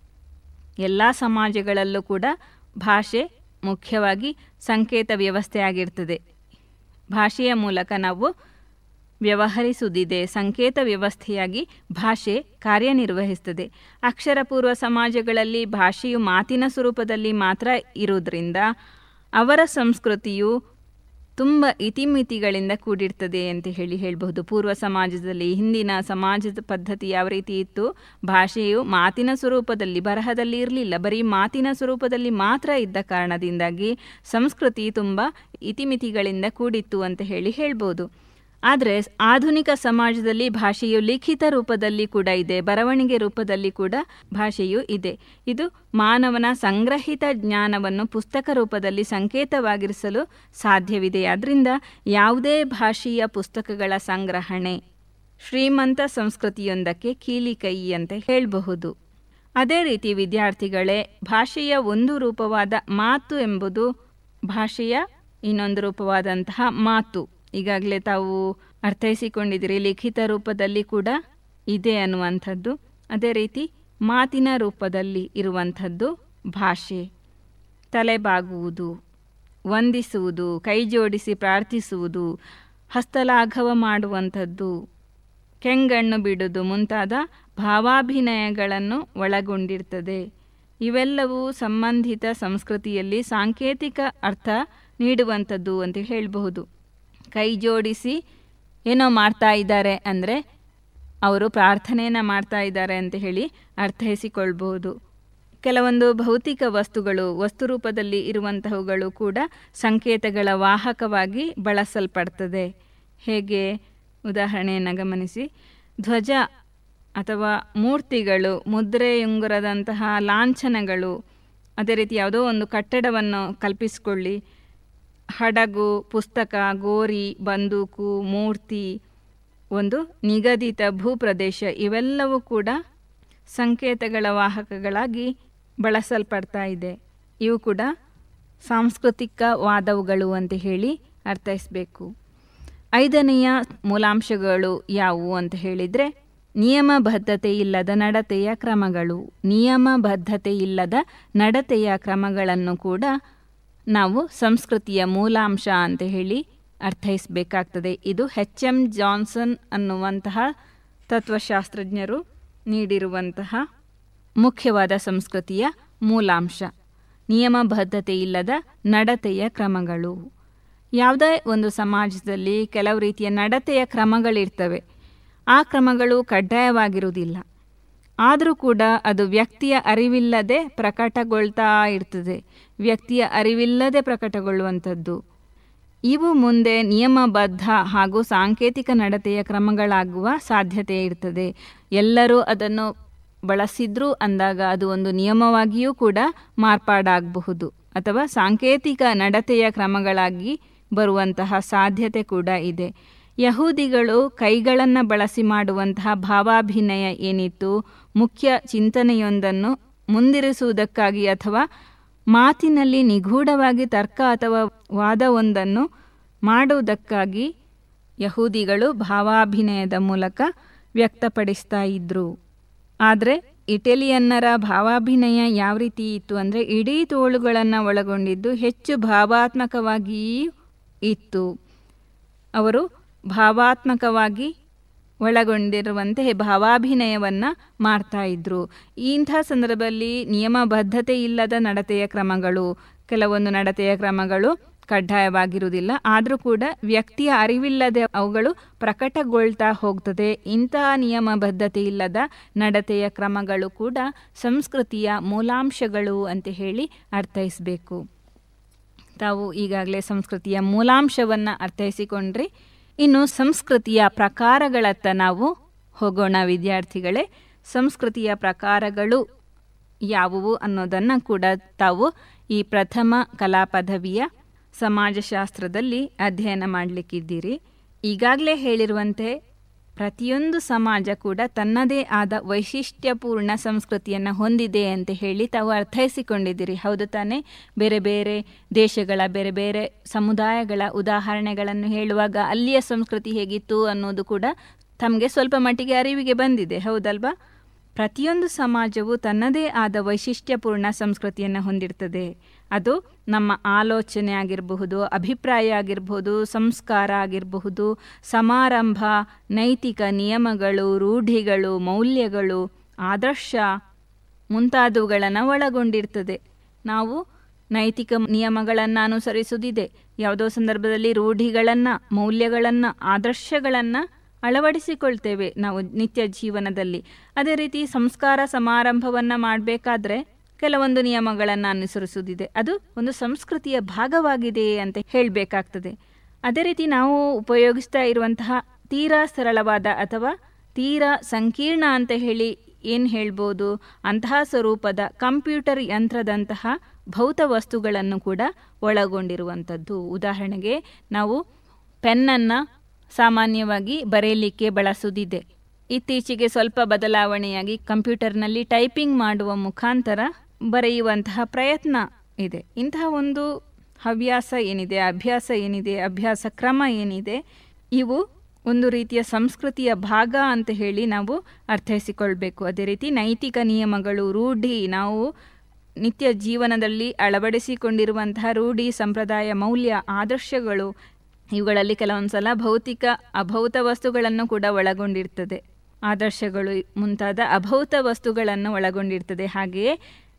[SPEAKER 1] ಎಲ್ಲ ಸಮಾಜಗಳಲ್ಲೂ ಕೂಡ ಭಾಷೆ ಮುಖ್ಯವಾಗಿ ಸಂಕೇತ ವ್ಯವಸ್ಥೆ ಆಗಿರ್ತದೆ ಭಾಷೆಯ ಮೂಲಕ ನಾವು ವ್ಯವಹರಿಸುವುದಿದೆ ಸಂಕೇತ ವ್ಯವಸ್ಥೆಯಾಗಿ ಭಾಷೆ ಕಾರ್ಯನಿರ್ವಹಿಸ್ತದೆ ಅಕ್ಷರಪೂರ್ವ ಸಮಾಜಗಳಲ್ಲಿ ಭಾಷೆಯು ಮಾತಿನ ಸ್ವರೂಪದಲ್ಲಿ ಮಾತ್ರ ಇರುವುದರಿಂದ ಅವರ ಸಂಸ್ಕೃತಿಯು ತುಂಬ ಇತಿಮಿತಿಗಳಿಂದ ಕೂಡಿರ್ತದೆ ಅಂತ ಹೇಳಿ ಹೇಳಬಹುದು ಪೂರ್ವ ಸಮಾಜದಲ್ಲಿ ಹಿಂದಿನ ಸಮಾಜದ ಪದ್ಧತಿ ಯಾವ ರೀತಿ ಇತ್ತು ಭಾಷೆಯು ಮಾತಿನ ಸ್ವರೂಪದಲ್ಲಿ ಬರಹದಲ್ಲಿ ಇರಲಿಲ್ಲ ಬರೀ ಮಾತಿನ ಸ್ವರೂಪದಲ್ಲಿ ಮಾತ್ರ ಇದ್ದ ಕಾರಣದಿಂದಾಗಿ ಸಂಸ್ಕೃತಿ ತುಂಬ ಇತಿಮಿತಿಗಳಿಂದ ಕೂಡಿತ್ತು ಅಂತ ಹೇಳಿ ಹೇಳ್ಬೋದು ಆದರೆ ಆಧುನಿಕ ಸಮಾಜದಲ್ಲಿ ಭಾಷೆಯು ಲಿಖಿತ ರೂಪದಲ್ಲಿ ಕೂಡ ಇದೆ ಬರವಣಿಗೆ ರೂಪದಲ್ಲಿ ಕೂಡ ಭಾಷೆಯು ಇದೆ ಇದು ಮಾನವನ ಸಂಗ್ರಹಿತ ಜ್ಞಾನವನ್ನು ಪುಸ್ತಕ ರೂಪದಲ್ಲಿ ಸಂಕೇತವಾಗಿರಿಸಲು ಸಾಧ್ಯವಿದೆ ಆದ್ದರಿಂದ ಯಾವುದೇ ಭಾಷೆಯ ಪುಸ್ತಕಗಳ ಸಂಗ್ರಹಣೆ ಶ್ರೀಮಂತ ಸಂಸ್ಕೃತಿಯೊಂದಕ್ಕೆ ಕೀಲಿಕೈ ಅಂತ ಹೇಳಬಹುದು ಅದೇ ರೀತಿ ವಿದ್ಯಾರ್ಥಿಗಳೇ ಭಾಷೆಯ ಒಂದು ರೂಪವಾದ ಮಾತು ಎಂಬುದು ಭಾಷೆಯ ಇನ್ನೊಂದು ರೂಪವಾದಂತಹ ಮಾತು ಈಗಾಗಲೇ ತಾವು ಅರ್ಥೈಸಿಕೊಂಡಿದ್ದೀರಿ ಲಿಖಿತ ರೂಪದಲ್ಲಿ ಕೂಡ ಇದೆ ಅನ್ನುವಂಥದ್ದು ಅದೇ ರೀತಿ ಮಾತಿನ ರೂಪದಲ್ಲಿ ಇರುವಂಥದ್ದು ಭಾಷೆ ತಲೆಬಾಗುವುದು ವಂದಿಸುವುದು ಕೈ ಜೋಡಿಸಿ ಪ್ರಾರ್ಥಿಸುವುದು ಹಸ್ತಲಾಘವ ಮಾಡುವಂಥದ್ದು ಕೆಂಗಣ್ಣು ಬಿಡುವುದು ಮುಂತಾದ ಭಾವಾಭಿನಯಗಳನ್ನು ಒಳಗೊಂಡಿರ್ತದೆ ಇವೆಲ್ಲವೂ ಸಂಬಂಧಿತ ಸಂಸ್ಕೃತಿಯಲ್ಲಿ ಸಾಂಕೇತಿಕ ಅರ್ಥ ನೀಡುವಂಥದ್ದು ಅಂತ ಹೇಳಬಹುದು ಕೈ ಜೋಡಿಸಿ ಏನೋ ಮಾಡ್ತಾ ಇದ್ದಾರೆ ಅಂದರೆ ಅವರು ಪ್ರಾರ್ಥನೆಯನ್ನು ಮಾಡ್ತಾ ಇದ್ದಾರೆ ಅಂತ ಹೇಳಿ ಅರ್ಥೈಸಿಕೊಳ್ಬಹುದು ಕೆಲವೊಂದು ಭೌತಿಕ ವಸ್ತುಗಳು ವಸ್ತು ರೂಪದಲ್ಲಿ ಇರುವಂತಹವುಗಳು ಕೂಡ ಸಂಕೇತಗಳ ವಾಹಕವಾಗಿ ಬಳಸಲ್ಪಡ್ತದೆ ಹೇಗೆ ಉದಾಹರಣೆಯನ್ನು ಗಮನಿಸಿ ಧ್ವಜ ಅಥವಾ ಮೂರ್ತಿಗಳು ಮುದ್ರೆಯುಂಗುರದಂತಹ ಲಾಂಛನಗಳು ಅದೇ ರೀತಿ ಯಾವುದೋ ಒಂದು ಕಟ್ಟಡವನ್ನು ಕಲ್ಪಿಸಿಕೊಳ್ಳಿ ಹಡಗು ಪುಸ್ತಕ ಗೋರಿ ಬಂದೂಕು ಮೂರ್ತಿ ಒಂದು ನಿಗದಿತ ಭೂಪ್ರದೇಶ ಇವೆಲ್ಲವೂ ಕೂಡ ಸಂಕೇತಗಳ ವಾಹಕಗಳಾಗಿ ಬಳಸಲ್ಪಡ್ತಾ ಇದೆ ಇವು ಕೂಡ ಸಾಂಸ್ಕೃತಿಕವಾದವುಗಳು ಅಂತ ಹೇಳಿ ಅರ್ಥೈಸಬೇಕು ಐದನೆಯ ಮೂಲಾಂಶಗಳು ಯಾವುವು ಅಂತ ಹೇಳಿದರೆ ನಿಯಮಬದ್ಧತೆ ಇಲ್ಲದ ನಡತೆಯ ಕ್ರಮಗಳು ನಿಯಮಬದ್ಧತೆ ಇಲ್ಲದ ನಡತೆಯ ಕ್ರಮಗಳನ್ನು ಕೂಡ ನಾವು ಸಂಸ್ಕೃತಿಯ ಮೂಲಾಂಶ ಅಂತ ಹೇಳಿ ಅರ್ಥೈಸಬೇಕಾಗ್ತದೆ ಇದು ಹೆಚ್ ಎಂ ಜಾನ್ಸನ್ ಅನ್ನುವಂತಹ ತತ್ವಶಾಸ್ತ್ರಜ್ಞರು ನೀಡಿರುವಂತಹ ಮುಖ್ಯವಾದ ಸಂಸ್ಕೃತಿಯ ಮೂಲಾಂಶ ನಿಯಮಬದ್ಧತೆ ಇಲ್ಲದ ನಡತೆಯ ಕ್ರಮಗಳು ಯಾವುದೇ ಒಂದು ಸಮಾಜದಲ್ಲಿ ಕೆಲವು ರೀತಿಯ ನಡತೆಯ ಕ್ರಮಗಳಿರ್ತವೆ ಆ ಕ್ರಮಗಳು ಕಡ್ಡಾಯವಾಗಿರುವುದಿಲ್ಲ ಆದರೂ ಕೂಡ ಅದು ವ್ಯಕ್ತಿಯ ಅರಿವಿಲ್ಲದೆ ಪ್ರಕಟಗೊಳ್ತಾ ಇರ್ತದೆ ವ್ಯಕ್ತಿಯ ಅರಿವಿಲ್ಲದೆ ಪ್ರಕಟಗೊಳ್ಳುವಂಥದ್ದು ಇವು ಮುಂದೆ ನಿಯಮಬದ್ಧ ಹಾಗೂ ಸಾಂಕೇತಿಕ ನಡತೆಯ ಕ್ರಮಗಳಾಗುವ ಸಾಧ್ಯತೆ ಇರ್ತದೆ ಎಲ್ಲರೂ ಅದನ್ನು ಬಳಸಿದ್ರು ಅಂದಾಗ ಅದು ಒಂದು ನಿಯಮವಾಗಿಯೂ ಕೂಡ ಮಾರ್ಪಾಡಾಗಬಹುದು ಅಥವಾ ಸಾಂಕೇತಿಕ ನಡತೆಯ ಕ್ರಮಗಳಾಗಿ ಬರುವಂತಹ ಸಾಧ್ಯತೆ ಕೂಡ ಇದೆ ಯಹೂದಿಗಳು ಕೈಗಳನ್ನು ಬಳಸಿ ಮಾಡುವಂತಹ ಭಾವಾಭಿನಯ ಏನಿತ್ತು ಮುಖ್ಯ ಚಿಂತನೆಯೊಂದನ್ನು ಮುಂದಿರಿಸುವುದಕ್ಕಾಗಿ ಅಥವಾ ಮಾತಿನಲ್ಲಿ ನಿಗೂಢವಾಗಿ ತರ್ಕ ಅಥವಾ ವಾದವೊಂದನ್ನು ಮಾಡುವುದಕ್ಕಾಗಿ ಯಹೂದಿಗಳು ಭಾವಾಭಿನಯದ ಮೂಲಕ ವ್ಯಕ್ತಪಡಿಸ್ತಾ ಇದ್ರು ಆದರೆ ಇಟಲಿಯನ್ನರ ಭಾವಾಭಿನಯ ಯಾವ ರೀತಿ ಇತ್ತು ಅಂದರೆ ಇಡೀ ತೋಳುಗಳನ್ನು ಒಳಗೊಂಡಿದ್ದು ಹೆಚ್ಚು ಭಾವಾತ್ಮಕವಾಗಿಯೂ ಇತ್ತು ಅವರು ಭಾವಾತ್ಮಕವಾಗಿ ಒಳಗೊಂಡಿರುವಂತೆ ಭಾವಾಭಿನಯವನ್ನು ಮಾಡ್ತಾ ಇದ್ರು ಇಂಥ ಸಂದರ್ಭದಲ್ಲಿ ನಿಯಮಬದ್ಧತೆ ಇಲ್ಲದ ನಡತೆಯ ಕ್ರಮಗಳು ಕೆಲವೊಂದು ನಡತೆಯ ಕ್ರಮಗಳು ಕಡ್ಡಾಯವಾಗಿರುವುದಿಲ್ಲ ಆದರೂ ಕೂಡ ವ್ಯಕ್ತಿಯ ಅರಿವಿಲ್ಲದೆ ಅವುಗಳು ಪ್ರಕಟಗೊಳ್ತಾ ಹೋಗ್ತದೆ ಇಂತಹ ನಿಯಮಬದ್ಧತೆ ಇಲ್ಲದ ನಡತೆಯ ಕ್ರಮಗಳು ಕೂಡ ಸಂಸ್ಕೃತಿಯ ಮೂಲಾಂಶಗಳು ಅಂತ ಹೇಳಿ ಅರ್ಥೈಸಬೇಕು ತಾವು ಈಗಾಗಲೇ ಸಂಸ್ಕೃತಿಯ ಮೂಲಾಂಶವನ್ನು ಅರ್ಥೈಸಿಕೊಂಡ್ರಿ ಇನ್ನು ಸಂಸ್ಕೃತಿಯ ಪ್ರಕಾರಗಳತ್ತ ನಾವು ಹೋಗೋಣ ವಿದ್ಯಾರ್ಥಿಗಳೇ ಸಂಸ್ಕೃತಿಯ ಪ್ರಕಾರಗಳು ಯಾವುವು ಅನ್ನೋದನ್ನು ಕೂಡ ತಾವು ಈ ಪ್ರಥಮ ಕಲಾ ಪದವಿಯ ಸಮಾಜಶಾಸ್ತ್ರದಲ್ಲಿ ಅಧ್ಯಯನ ಮಾಡಲಿಕ್ಕಿದ್ದೀರಿ ಈಗಾಗಲೇ ಹೇಳಿರುವಂತೆ ಪ್ರತಿಯೊಂದು ಸಮಾಜ ಕೂಡ ತನ್ನದೇ ಆದ ವೈಶಿಷ್ಟ್ಯಪೂರ್ಣ ಸಂಸ್ಕೃತಿಯನ್ನು ಹೊಂದಿದೆ ಅಂತ ಹೇಳಿ ತಾವು ಅರ್ಥೈಸಿಕೊಂಡಿದ್ದೀರಿ ಹೌದು ತಾನೇ ಬೇರೆ ಬೇರೆ ದೇಶಗಳ ಬೇರೆ ಬೇರೆ ಸಮುದಾಯಗಳ ಉದಾಹರಣೆಗಳನ್ನು ಹೇಳುವಾಗ ಅಲ್ಲಿಯ ಸಂಸ್ಕೃತಿ ಹೇಗಿತ್ತು ಅನ್ನೋದು ಕೂಡ ತಮಗೆ ಸ್ವಲ್ಪ ಮಟ್ಟಿಗೆ ಅರಿವಿಗೆ ಬಂದಿದೆ ಹೌದಲ್ವಾ ಪ್ರತಿಯೊಂದು ಸಮಾಜವು ತನ್ನದೇ ಆದ ವೈಶಿಷ್ಟ್ಯಪೂರ್ಣ ಸಂಸ್ಕೃತಿಯನ್ನು ಹೊಂದಿರ್ತದೆ ಅದು ನಮ್ಮ ಆಲೋಚನೆ ಆಗಿರಬಹುದು ಅಭಿಪ್ರಾಯ ಆಗಿರಬಹುದು ಸಂಸ್ಕಾರ ಆಗಿರಬಹುದು ಸಮಾರಂಭ ನೈತಿಕ ನಿಯಮಗಳು ರೂಢಿಗಳು ಮೌಲ್ಯಗಳು ಆದರ್ಶ ಮುಂತಾದವುಗಳನ್ನು ಒಳಗೊಂಡಿರ್ತದೆ ನಾವು ನೈತಿಕ ನಿಯಮಗಳನ್ನು ಅನುಸರಿಸುವುದಿದೆ ಯಾವುದೋ ಸಂದರ್ಭದಲ್ಲಿ ರೂಢಿಗಳನ್ನು ಮೌಲ್ಯಗಳನ್ನು ಆದರ್ಶಗಳನ್ನು ಅಳವಡಿಸಿಕೊಳ್ತೇವೆ ನಾವು ನಿತ್ಯ ಜೀವನದಲ್ಲಿ ಅದೇ ರೀತಿ ಸಂಸ್ಕಾರ ಸಮಾರಂಭವನ್ನು ಮಾಡಬೇಕಾದ್ರೆ ಕೆಲವೊಂದು ನಿಯಮಗಳನ್ನು ಅನುಸರಿಸುವುದಿದೆ ಅದು ಒಂದು ಸಂಸ್ಕೃತಿಯ ಭಾಗವಾಗಿದೆ ಅಂತ ಹೇಳಬೇಕಾಗ್ತದೆ ಅದೇ ರೀತಿ ನಾವು ಉಪಯೋಗಿಸ್ತಾ ಇರುವಂತಹ ತೀರಾ ಸರಳವಾದ ಅಥವಾ ತೀರಾ ಸಂಕೀರ್ಣ ಅಂತ ಹೇಳಿ ಏನು ಹೇಳ್ಬೋದು ಅಂತಹ ಸ್ವರೂಪದ ಕಂಪ್ಯೂಟರ್ ಯಂತ್ರದಂತಹ ಭೌತ ವಸ್ತುಗಳನ್ನು ಕೂಡ ಒಳಗೊಂಡಿರುವಂಥದ್ದು ಉದಾಹರಣೆಗೆ ನಾವು ಪೆನ್ನನ್ನು ಸಾಮಾನ್ಯವಾಗಿ ಬರೆಯಲಿಕ್ಕೆ ಬಳಸುವುದಿದೆ ಇತ್ತೀಚೆಗೆ ಸ್ವಲ್ಪ ಬದಲಾವಣೆಯಾಗಿ ಕಂಪ್ಯೂಟರ್ನಲ್ಲಿ ಟೈಪಿಂಗ್ ಮಾಡುವ ಮುಖಾಂತರ ಬರೆಯುವಂತಹ ಪ್ರಯತ್ನ ಇದೆ ಇಂತಹ ಒಂದು ಹವ್ಯಾಸ ಏನಿದೆ ಅಭ್ಯಾಸ ಏನಿದೆ ಅಭ್ಯಾಸ ಕ್ರಮ ಏನಿದೆ ಇವು ಒಂದು ರೀತಿಯ ಸಂಸ್ಕೃತಿಯ ಭಾಗ ಅಂತ ಹೇಳಿ ನಾವು ಅರ್ಥೈಸಿಕೊಳ್ಬೇಕು ಅದೇ ರೀತಿ ನೈತಿಕ ನಿಯಮಗಳು ರೂಢಿ ನಾವು ನಿತ್ಯ ಜೀವನದಲ್ಲಿ ಅಳವಡಿಸಿಕೊಂಡಿರುವಂತಹ ರೂಢಿ ಸಂಪ್ರದಾಯ ಮೌಲ್ಯ ಆದರ್ಶಗಳು ಇವುಗಳಲ್ಲಿ ಕೆಲವೊಂದು ಸಲ ಭೌತಿಕ ಅಭೌತ ವಸ್ತುಗಳನ್ನು ಕೂಡ ಒಳಗೊಂಡಿರ್ತದೆ ಆದರ್ಶಗಳು ಮುಂತಾದ ಅಭೌತ ವಸ್ತುಗಳನ್ನು ಒಳಗೊಂಡಿರ್ತದೆ ಹಾಗೆಯೇ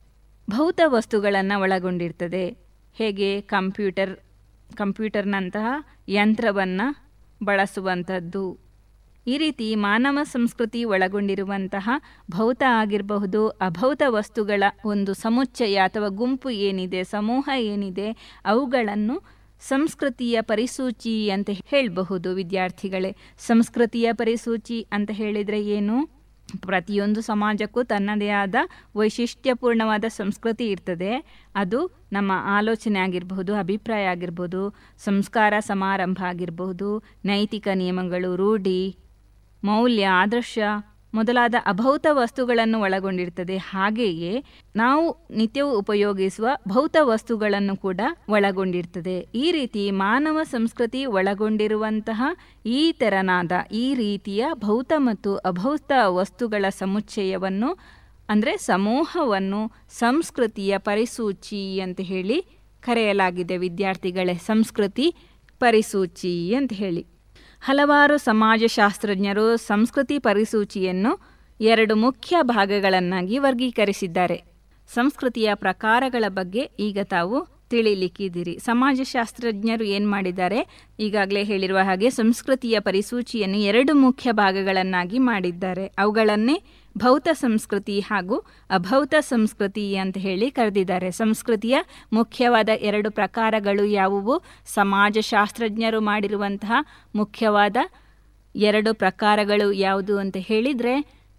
[SPEAKER 1] ಭೌತ ವಸ್ತುಗಳನ್ನು ಒಳಗೊಂಡಿರ್ತದೆ ಹೇಗೆ ಕಂಪ್ಯೂಟರ್ ಕಂಪ್ಯೂಟರ್ನಂತಹ ಯಂತ್ರವನ್ನು ಬಳಸುವಂಥದ್ದು ಈ ರೀತಿ ಮಾನವ ಸಂಸ್ಕೃತಿ ಒಳಗೊಂಡಿರುವಂತಹ ಭೌತ ಆಗಿರಬಹುದು ಅಭೌತ ವಸ್ತುಗಳ ಒಂದು ಸಮುಚ್ಚಯ ಅಥವಾ ಗುಂಪು ಏನಿದೆ ಸಮೂಹ ಏನಿದೆ ಅವುಗಳನ್ನು ಸಂಸ್ಕೃತಿಯ ಪರಿಸೂಚಿ ಅಂತ ಹೇಳಬಹುದು ವಿದ್ಯಾರ್ಥಿಗಳೇ ಸಂಸ್ಕೃತಿಯ ಪರಿಸೂಚಿ ಅಂತ ಹೇಳಿದರೆ ಏನು ಪ್ರತಿಯೊಂದು ಸಮಾಜಕ್ಕೂ ತನ್ನದೇ ಆದ ವೈಶಿಷ್ಟ್ಯಪೂರ್ಣವಾದ ಸಂಸ್ಕೃತಿ ಇರ್ತದೆ ಅದು ನಮ್ಮ ಆಲೋಚನೆ ಆಗಿರಬಹುದು ಅಭಿಪ್ರಾಯ ಆಗಿರ್ಬೋದು ಸಂಸ್ಕಾರ ಸಮಾರಂಭ ಆಗಿರಬಹುದು ನೈತಿಕ ನಿಯಮಗಳು ರೂಢಿ ಮೌಲ್ಯ ಆದರ್ಶ ಮೊದಲಾದ ಅಭೌತ ವಸ್ತುಗಳನ್ನು ಒಳಗೊಂಡಿರ್ತದೆ ಹಾಗೆಯೇ ನಾವು ನಿತ್ಯವೂ ಉಪಯೋಗಿಸುವ ಭೌತ ವಸ್ತುಗಳನ್ನು ಕೂಡ ಒಳಗೊಂಡಿರ್ತದೆ ಈ ರೀತಿ ಮಾನವ ಸಂಸ್ಕೃತಿ ಒಳಗೊಂಡಿರುವಂತಹ ಈ ತೆರನಾದ ಈ ರೀತಿಯ ಭೌತ ಮತ್ತು ಅಭೌತ ವಸ್ತುಗಳ ಸಮುಚ್ಚಯವನ್ನು ಅಂದರೆ ಸಮೂಹವನ್ನು ಸಂಸ್ಕೃತಿಯ ಪರಿಸೂಚಿ ಅಂತ ಹೇಳಿ ಕರೆಯಲಾಗಿದೆ ವಿದ್ಯಾರ್ಥಿಗಳೇ ಸಂಸ್ಕೃತಿ ಪರಿಸೂಚಿ ಅಂತ ಹೇಳಿ ಹಲವಾರು ಸಮಾಜಶಾಸ್ತ್ರಜ್ಞರು ಸಂಸ್ಕೃತಿ ಪರಿಸೂಚಿಯನ್ನು ಎರಡು ಮುಖ್ಯ ಭಾಗಗಳನ್ನಾಗಿ ವರ್ಗೀಕರಿಸಿದ್ದಾರೆ ಸಂಸ್ಕೃತಿಯ ಪ್ರಕಾರಗಳ ಬಗ್ಗೆ ಈಗ ತಾವು ತಿಳಿಲಿಕ್ಕಿದ್ದೀರಿ ಸಮಾಜಶಾಸ್ತ್ರಜ್ಞರು ಏನು ಮಾಡಿದ್ದಾರೆ ಈಗಾಗಲೇ ಹೇಳಿರುವ ಹಾಗೆ ಸಂಸ್ಕೃತಿಯ ಪರಿಸೂಚಿಯನ್ನು ಎರಡು ಮುಖ್ಯ ಭಾಗಗಳನ್ನಾಗಿ ಮಾಡಿದ್ದಾರೆ ಅವುಗಳನ್ನೇ ಭೌತ ಸಂಸ್ಕೃತಿ ಹಾಗೂ ಅಭೌತ ಸಂಸ್ಕೃತಿ ಅಂತ ಹೇಳಿ ಕರೆದಿದ್ದಾರೆ ಸಂಸ್ಕೃತಿಯ ಮುಖ್ಯವಾದ ಎರಡು ಪ್ರಕಾರಗಳು ಯಾವುವು ಸಮಾಜಶಾಸ್ತ್ರಜ್ಞರು ಮಾಡಿರುವಂತಹ ಮುಖ್ಯವಾದ ಎರಡು ಪ್ರಕಾರಗಳು ಯಾವುದು ಅಂತ ಹೇಳಿದರೆ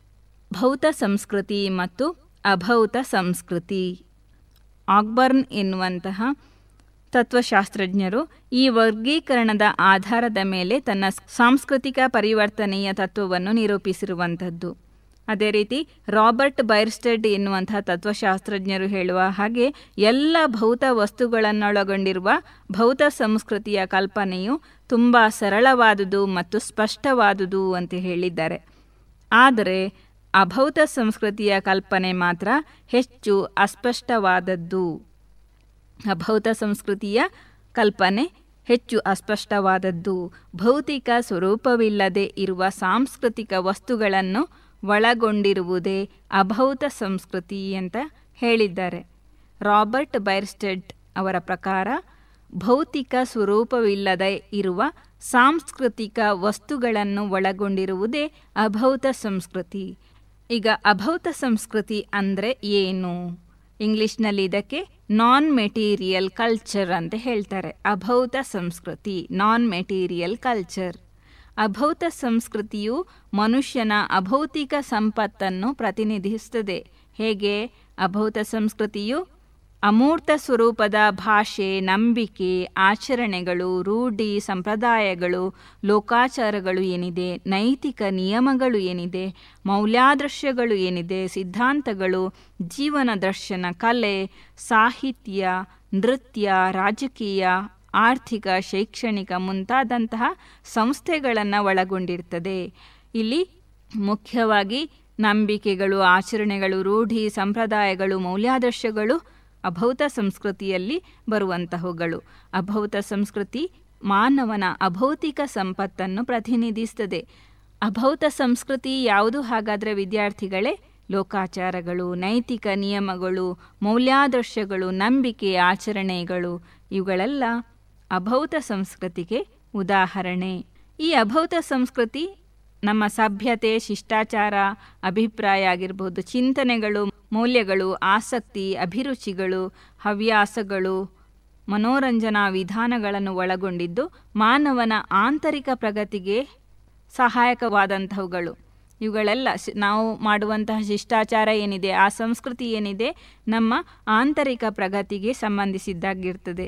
[SPEAKER 1] ಭೌತ ಸಂಸ್ಕೃತಿ ಮತ್ತು ಅಭೌತ ಸಂಸ್ಕೃತಿ ಆಕ್ಬರ್ನ್ ಎನ್ನುವಂತಹ ತತ್ವಶಾಸ್ತ್ರಜ್ಞರು ಈ ವರ್ಗೀಕರಣದ ಆಧಾರದ ಮೇಲೆ ತನ್ನ ಸಾಂಸ್ಕೃತಿಕ ಪರಿವರ್ತನೆಯ ತತ್ವವನ್ನು ನಿರೂಪಿಸಿರುವಂಥದ್ದು ಅದೇ ರೀತಿ ರಾಬರ್ಟ್ ಬೈರ್ಸ್ಟೆಡ್ ಎನ್ನುವಂತಹ ತತ್ವಶಾಸ್ತ್ರಜ್ಞರು ಹೇಳುವ ಹಾಗೆ ಎಲ್ಲ ಭೌತ ವಸ್ತುಗಳನ್ನೊಳಗೊಂಡಿರುವ ಭೌತ ಸಂಸ್ಕೃತಿಯ ಕಲ್ಪನೆಯು ತುಂಬ ಸರಳವಾದುದು ಮತ್ತು ಸ್ಪಷ್ಟವಾದುದು ಅಂತ ಹೇಳಿದ್ದಾರೆ ಆದರೆ ಅಭೌತ ಸಂಸ್ಕೃತಿಯ ಕಲ್ಪನೆ ಮಾತ್ರ ಹೆಚ್ಚು ಅಸ್ಪಷ್ಟವಾದದ್ದು ಅಭೌತ ಸಂಸ್ಕೃತಿಯ ಕಲ್ಪನೆ ಹೆಚ್ಚು ಅಸ್ಪಷ್ಟವಾದದ್ದು ಭೌತಿಕ ಸ್ವರೂಪವಿಲ್ಲದೆ ಇರುವ ಸಾಂಸ್ಕೃತಿಕ ವಸ್ತುಗಳನ್ನು ಒಳಗೊಂಡಿರುವುದೇ ಅಭೌತ ಸಂಸ್ಕೃತಿ ಅಂತ ಹೇಳಿದ್ದಾರೆ ರಾಬರ್ಟ್ ಬೈರ್ಸ್ಟೆಡ್ ಅವರ ಪ್ರಕಾರ ಭೌತಿಕ ಸ್ವರೂಪವಿಲ್ಲದೆ ಇರುವ ಸಾಂಸ್ಕೃತಿಕ ವಸ್ತುಗಳನ್ನು ಒಳಗೊಂಡಿರುವುದೇ ಅಭೌತ ಸಂಸ್ಕೃತಿ ಈಗ ಅಭೌತ ಸಂಸ್ಕೃತಿ ಅಂದರೆ ಏನು ಇಂಗ್ಲಿಷ್ನಲ್ಲಿ ಇದಕ್ಕೆ ನಾನ್ ಮೆಟೀರಿಯಲ್ ಕಲ್ಚರ್ ಅಂತ ಹೇಳ್ತಾರೆ ಅಭೌತ ಸಂಸ್ಕೃತಿ ನಾನ್ ಮೆಟೀರಿಯಲ್ ಕಲ್ಚರ್ ಅಭೌತ ಸಂಸ್ಕೃತಿಯು ಮನುಷ್ಯನ ಅಭೌತಿಕ ಸಂಪತ್ತನ್ನು ಪ್ರತಿನಿಧಿಸುತ್ತದೆ ಹೇಗೆ ಅಭೌತ ಸಂಸ್ಕೃತಿಯು ಅಮೂರ್ತ ಸ್ವರೂಪದ ಭಾಷೆ ನಂಬಿಕೆ ಆಚರಣೆಗಳು ರೂಢಿ ಸಂಪ್ರದಾಯಗಳು ಲೋಕಾಚಾರಗಳು ಏನಿದೆ ನೈತಿಕ ನಿಯಮಗಳು ಏನಿದೆ ಮೌಲ್ಯಾದರ್ಶಗಳು ಏನಿದೆ ಸಿದ್ಧಾಂತಗಳು ಜೀವನ ದರ್ಶನ ಕಲೆ ಸಾಹಿತ್ಯ ನೃತ್ಯ ರಾಜಕೀಯ ಆರ್ಥಿಕ ಶೈಕ್ಷಣಿಕ ಮುಂತಾದಂತಹ ಸಂಸ್ಥೆಗಳನ್ನು ಒಳಗೊಂಡಿರ್ತದೆ ಇಲ್ಲಿ ಮುಖ್ಯವಾಗಿ ನಂಬಿಕೆಗಳು ಆಚರಣೆಗಳು ರೂಢಿ ಸಂಪ್ರದಾಯಗಳು ಮೌಲ್ಯಾದರ್ಶಗಳು ಅಭೌತ ಸಂಸ್ಕೃತಿಯಲ್ಲಿ ಬರುವಂತಹವುಗಳು ಅಭೌತ ಸಂಸ್ಕೃತಿ ಮಾನವನ ಅಭೌತಿಕ ಸಂಪತ್ತನ್ನು ಪ್ರತಿನಿಧಿಸ್ತದೆ ಅಭೌತ ಸಂಸ್ಕೃತಿ ಯಾವುದು ಹಾಗಾದರೆ ವಿದ್ಯಾರ್ಥಿಗಳೇ ಲೋಕಾಚಾರಗಳು ನೈತಿಕ ನಿಯಮಗಳು ಮೌಲ್ಯಾದರ್ಶಗಳು ನಂಬಿಕೆ ಆಚರಣೆಗಳು ಇವುಗಳೆಲ್ಲ ಅಭೌತ ಸಂಸ್ಕೃತಿಗೆ ಉದಾಹರಣೆ ಈ ಅಭೌತ ಸಂಸ್ಕೃತಿ ನಮ್ಮ ಸಭ್ಯತೆ ಶಿಷ್ಟಾಚಾರ ಅಭಿಪ್ರಾಯ ಆಗಿರ್ಬೋದು ಚಿಂತನೆಗಳು ಮೌಲ್ಯಗಳು ಆಸಕ್ತಿ ಅಭಿರುಚಿಗಳು ಹವ್ಯಾಸಗಳು ಮನೋರಂಜನಾ ವಿಧಾನಗಳನ್ನು ಒಳಗೊಂಡಿದ್ದು ಮಾನವನ ಆಂತರಿಕ ಪ್ರಗತಿಗೆ ಸಹಾಯಕವಾದಂಥವುಗಳು ಇವುಗಳೆಲ್ಲ ನಾವು ಮಾಡುವಂತಹ ಶಿಷ್ಟಾಚಾರ ಏನಿದೆ ಆ ಸಂಸ್ಕೃತಿ ಏನಿದೆ ನಮ್ಮ ಆಂತರಿಕ ಪ್ರಗತಿಗೆ ಸಂಬಂಧಿಸಿದ್ದಾಗಿರ್ತದೆ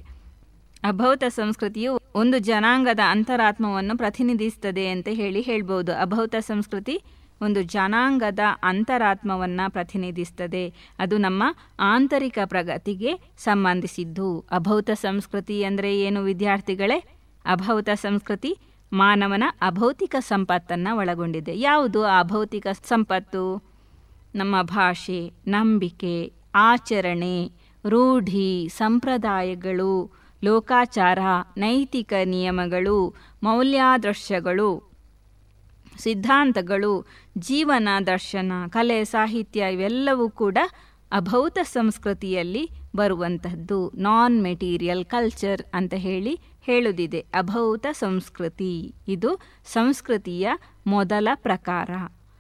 [SPEAKER 1] ಅಭೌತ ಸಂಸ್ಕೃತಿಯು ಒಂದು ಜನಾಂಗದ ಅಂತರಾತ್ಮವನ್ನು ಪ್ರತಿನಿಧಿಸ್ತದೆ ಅಂತ ಹೇಳಿ ಹೇಳ್ಬೋದು ಅಭೌತ ಸಂಸ್ಕೃತಿ ಒಂದು ಜನಾಂಗದ ಅಂತರಾತ್ಮವನ್ನು ಪ್ರತಿನಿಧಿಸ್ತದೆ ಅದು ನಮ್ಮ ಆಂತರಿಕ ಪ್ರಗತಿಗೆ ಸಂಬಂಧಿಸಿದ್ದು ಅಭೌತ ಸಂಸ್ಕೃತಿ ಅಂದರೆ ಏನು ವಿದ್ಯಾರ್ಥಿಗಳೇ ಅಭೌತ ಸಂಸ್ಕೃತಿ ಮಾನವನ ಅಭೌತಿಕ ಸಂಪತ್ತನ್ನು ಒಳಗೊಂಡಿದೆ ಯಾವುದು ಆ ಅಭೌತಿಕ ಸಂಪತ್ತು ನಮ್ಮ ಭಾಷೆ ನಂಬಿಕೆ ಆಚರಣೆ ರೂಢಿ ಸಂಪ್ರದಾಯಗಳು ಲೋಕಾಚಾರ ನೈತಿಕ ನಿಯಮಗಳು ಮೌಲ್ಯಾದರ್ಶಗಳು ಸಿದ್ಧಾಂತಗಳು ಜೀವನ ದರ್ಶನ ಕಲೆ ಸಾಹಿತ್ಯ ಇವೆಲ್ಲವೂ ಕೂಡ ಅಭೌತ ಸಂಸ್ಕೃತಿಯಲ್ಲಿ ಬರುವಂತಹದ್ದು ನಾನ್ ಮೆಟೀರಿಯಲ್ ಕಲ್ಚರ್ ಅಂತ ಹೇಳಿ ಹೇಳುದಿದೆ ಅಭೌತ ಸಂಸ್ಕೃತಿ ಇದು ಸಂಸ್ಕೃತಿಯ ಮೊದಲ ಪ್ರಕಾರ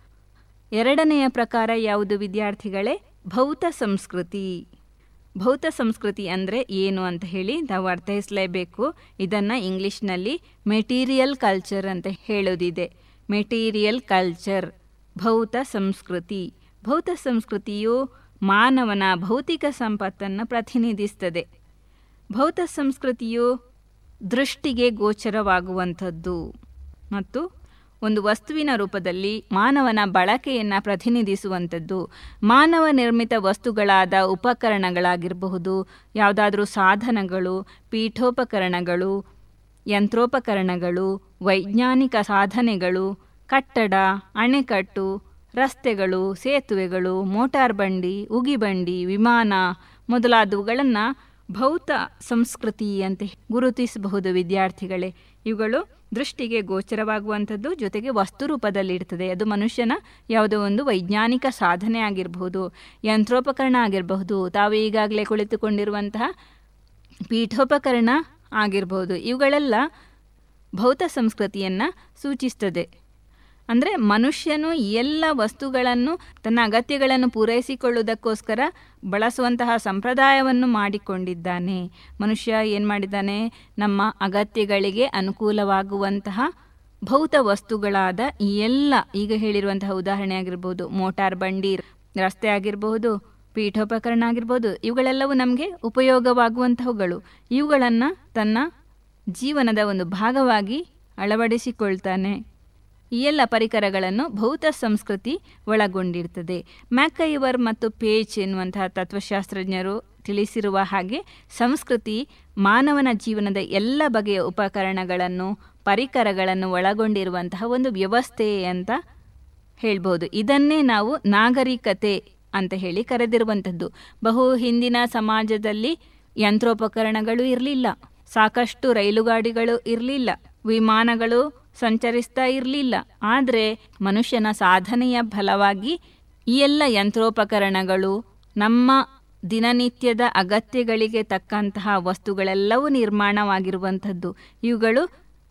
[SPEAKER 1] ಎರಡನೆಯ ಪ್ರಕಾರ ಯಾವುದು ವಿದ್ಯಾರ್ಥಿಗಳೇ ಭೌತ ಸಂಸ್ಕೃತಿ ಭೌತ ಸಂಸ್ಕೃತಿ ಅಂದರೆ ಏನು ಅಂತ ಹೇಳಿ ನಾವು ಅರ್ಥೈಸಲೇಬೇಕು ಇದನ್ನು ಇಂಗ್ಲೀಷ್ನಲ್ಲಿ ಮೆಟೀರಿಯಲ್ ಕಲ್ಚರ್ ಅಂತ ಹೇಳೋದಿದೆ ಮೆಟೀರಿಯಲ್ ಕಲ್ಚರ್ ಭೌತ ಸಂಸ್ಕೃತಿ ಭೌತ ಸಂಸ್ಕೃತಿಯು ಮಾನವನ ಭೌತಿಕ ಸಂಪತ್ತನ್ನು ಪ್ರತಿನಿಧಿಸ್ತದೆ ಭೌತ ಸಂಸ್ಕೃತಿಯು ದೃಷ್ಟಿಗೆ ಗೋಚರವಾಗುವಂಥದ್ದು ಮತ್ತು ಒಂದು ವಸ್ತುವಿನ ರೂಪದಲ್ಲಿ ಮಾನವನ ಬಳಕೆಯನ್ನು ಪ್ರತಿನಿಧಿಸುವಂಥದ್ದು ಮಾನವ ನಿರ್ಮಿತ ವಸ್ತುಗಳಾದ ಉಪಕರಣಗಳಾಗಿರಬಹುದು ಯಾವುದಾದ್ರೂ ಸಾಧನಗಳು ಪೀಠೋಪಕರಣಗಳು ಯಂತ್ರೋಪಕರಣಗಳು ವೈಜ್ಞಾನಿಕ ಸಾಧನೆಗಳು ಕಟ್ಟಡ ಅಣೆಕಟ್ಟು ರಸ್ತೆಗಳು ಸೇತುವೆಗಳು ಮೋಟಾರ್ ಬಂಡಿ ಉಗಿಬಂಡಿ ವಿಮಾನ ಮೊದಲಾದವುಗಳನ್ನು ಭೌತ ಸಂಸ್ಕೃತಿ ಅಂತ ಗುರುತಿಸಬಹುದು ವಿದ್ಯಾರ್ಥಿಗಳೇ ಇವುಗಳು ದೃಷ್ಟಿಗೆ ಗೋಚರವಾಗುವಂಥದ್ದು ಜೊತೆಗೆ ವಸ್ತು ರೂಪದಲ್ಲಿರ್ತದೆ ಅದು ಮನುಷ್ಯನ ಯಾವುದೋ ಒಂದು ವೈಜ್ಞಾನಿಕ ಸಾಧನೆ ಆಗಿರಬಹುದು ಯಂತ್ರೋಪಕರಣ ಆಗಿರಬಹುದು ತಾವು ಈಗಾಗಲೇ ಕುಳಿತುಕೊಂಡಿರುವಂತಹ ಪೀಠೋಪಕರಣ ಆಗಿರಬಹುದು ಇವುಗಳೆಲ್ಲ ಭೌತ ಸಂಸ್ಕೃತಿಯನ್ನು ಸೂಚಿಸ್ತದೆ ಅಂದರೆ ಮನುಷ್ಯನು ಎಲ್ಲ ವಸ್ತುಗಳನ್ನು ತನ್ನ ಅಗತ್ಯಗಳನ್ನು ಪೂರೈಸಿಕೊಳ್ಳುವುದಕ್ಕೋಸ್ಕರ ಬಳಸುವಂತಹ ಸಂಪ್ರದಾಯವನ್ನು ಮಾಡಿಕೊಂಡಿದ್ದಾನೆ ಮನುಷ್ಯ ಏನು ಮಾಡಿದ್ದಾನೆ ನಮ್ಮ ಅಗತ್ಯಗಳಿಗೆ ಅನುಕೂಲವಾಗುವಂತಹ ಭೌತ ವಸ್ತುಗಳಾದ ಈ ಎಲ್ಲ ಈಗ ಹೇಳಿರುವಂತಹ ಉದಾಹರಣೆ ಆಗಿರ್ಬೋದು ಮೋಟಾರ್ ಬಂಡಿ ರಸ್ತೆ ಆಗಿರಬಹುದು ಪೀಠೋಪಕರಣ ಆಗಿರ್ಬೋದು ಇವುಗಳೆಲ್ಲವೂ ನಮಗೆ ಉಪಯೋಗವಾಗುವಂತಹವುಗಳು ಇವುಗಳನ್ನು ತನ್ನ ಜೀವನದ ಒಂದು ಭಾಗವಾಗಿ ಅಳವಡಿಸಿಕೊಳ್ತಾನೆ ಈ ಎಲ್ಲ ಪರಿಕರಗಳನ್ನು ಭೌತ ಸಂಸ್ಕೃತಿ ಒಳಗೊಂಡಿರ್ತದೆ ಮ್ಯಾಕೈವರ್ ಮತ್ತು ಪೇಜ್ ಎನ್ನುವಂತಹ ತತ್ವಶಾಸ್ತ್ರಜ್ಞರು ತಿಳಿಸಿರುವ ಹಾಗೆ ಸಂಸ್ಕೃತಿ ಮಾನವನ ಜೀವನದ ಎಲ್ಲ ಬಗೆಯ ಉಪಕರಣಗಳನ್ನು ಪರಿಕರಗಳನ್ನು ಒಳಗೊಂಡಿರುವಂತಹ ಒಂದು ವ್ಯವಸ್ಥೆ ಅಂತ ಹೇಳ್ಬೋದು ಇದನ್ನೇ ನಾವು ನಾಗರಿಕತೆ ಅಂತ ಹೇಳಿ ಕರೆದಿರುವಂಥದ್ದು ಬಹು ಹಿಂದಿನ ಸಮಾಜದಲ್ಲಿ ಯಂತ್ರೋಪಕರಣಗಳು ಇರಲಿಲ್ಲ ಸಾಕಷ್ಟು ರೈಲುಗಾಡಿಗಳು ಇರಲಿಲ್ಲ ವಿಮಾನಗಳು ಸಂಚರಿಸ್ತಾ ಇರಲಿಲ್ಲ ಆದರೆ ಮನುಷ್ಯನ ಸಾಧನೆಯ ಫಲವಾಗಿ ಈ ಎಲ್ಲ ಯಂತ್ರೋಪಕರಣಗಳು ನಮ್ಮ ದಿನನಿತ್ಯದ ಅಗತ್ಯಗಳಿಗೆ ತಕ್ಕಂತಹ ವಸ್ತುಗಳೆಲ್ಲವೂ ನಿರ್ಮಾಣವಾಗಿರುವಂಥದ್ದು ಇವುಗಳು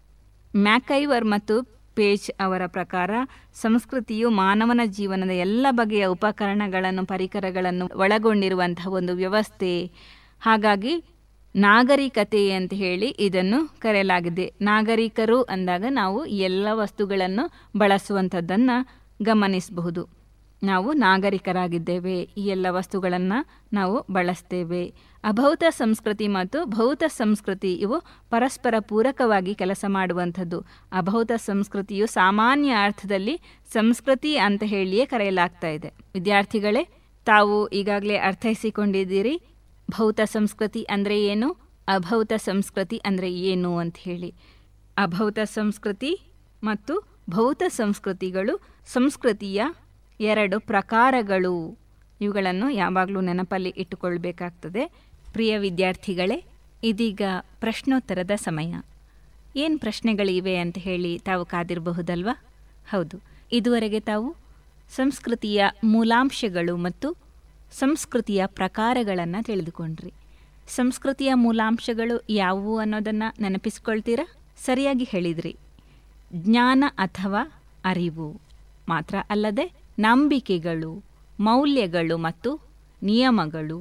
[SPEAKER 1] ಮ್ಯಾಕೈವರ್ ಮತ್ತು ಪೇಜ್ ಅವರ ಪ್ರಕಾರ ಸಂಸ್ಕೃತಿಯು ಮಾನವನ ಜೀವನದ ಎಲ್ಲ ಬಗೆಯ ಉಪಕರಣಗಳನ್ನು ಪರಿಕರಗಳನ್ನು ಒಳಗೊಂಡಿರುವಂತಹ ಒಂದು ವ್ಯವಸ್ಥೆ ಹಾಗಾಗಿ ನಾಗರಿಕತೆ ಅಂತ ಹೇಳಿ ಇದನ್ನು ಕರೆಯಲಾಗಿದೆ ನಾಗರಿಕರು ಅಂದಾಗ ನಾವು ಎಲ್ಲ ವಸ್ತುಗಳನ್ನು ಬಳಸುವಂಥದ್ದನ್ನು ಗಮನಿಸಬಹುದು ನಾವು ನಾಗರಿಕರಾಗಿದ್ದೇವೆ ಈ ಎಲ್ಲ ವಸ್ತುಗಳನ್ನು ನಾವು ಬಳಸ್ತೇವೆ ಅಭೌತ ಸಂಸ್ಕೃತಿ ಮತ್ತು ಭೌತ ಸಂಸ್ಕೃತಿ ಇವು ಪರಸ್ಪರ ಪೂರಕವಾಗಿ ಕೆಲಸ ಮಾಡುವಂಥದ್ದು ಅಭೌತ ಸಂಸ್ಕೃತಿಯು ಸಾಮಾನ್ಯ ಅರ್ಥದಲ್ಲಿ ಸಂಸ್ಕೃತಿ ಅಂತ ಹೇಳಿಯೇ ಕರೆಯಲಾಗ್ತಾ ಇದೆ ವಿದ್ಯಾರ್ಥಿಗಳೇ ತಾವು ಈಗಾಗಲೇ ಅರ್ಥೈಸಿಕೊಂಡಿದ್ದೀರಿ ಭೌತ ಸಂಸ್ಕೃತಿ ಅಂದರೆ ಏನು ಅಭೌತ ಸಂಸ್ಕೃತಿ ಅಂದರೆ ಏನು ಅಂತ ಹೇಳಿ ಅಭೌತ ಸಂಸ್ಕೃತಿ ಮತ್ತು ಭೌತ ಸಂಸ್ಕೃತಿಗಳು ಸಂಸ್ಕೃತಿಯ ಎರಡು ಪ್ರಕಾರಗಳು ಇವುಗಳನ್ನು ಯಾವಾಗಲೂ ನೆನಪಲ್ಲಿ ಇಟ್ಟುಕೊಳ್ಬೇಕಾಗ್ತದೆ ಪ್ರಿಯ ವಿದ್ಯಾರ್ಥಿಗಳೇ ಇದೀಗ ಪ್ರಶ್ನೋತ್ತರದ ಸಮಯ ಏನು ಪ್ರಶ್ನೆಗಳಿವೆ ಅಂತ ಹೇಳಿ ತಾವು ಕಾದಿರಬಹುದಲ್ವಾ ಹೌದು ಇದುವರೆಗೆ ತಾವು ಸಂಸ್ಕೃತಿಯ ಮೂಲಾಂಶಗಳು ಮತ್ತು ಸಂಸ್ಕೃತಿಯ ಪ್ರಕಾರಗಳನ್ನು ತಿಳಿದುಕೊಂಡ್ರಿ ಸಂಸ್ಕೃತಿಯ ಮೂಲಾಂಶಗಳು ಯಾವುವು ಅನ್ನೋದನ್ನು ನೆನಪಿಸ್ಕೊಳ್ತೀರಾ ಸರಿಯಾಗಿ ಹೇಳಿದ್ರಿ ಜ್ಞಾನ ಅಥವಾ ಅರಿವು ಮಾತ್ರ ಅಲ್ಲದೆ ನಂಬಿಕೆಗಳು ಮೌಲ್ಯಗಳು ಮತ್ತು ನಿಯಮಗಳು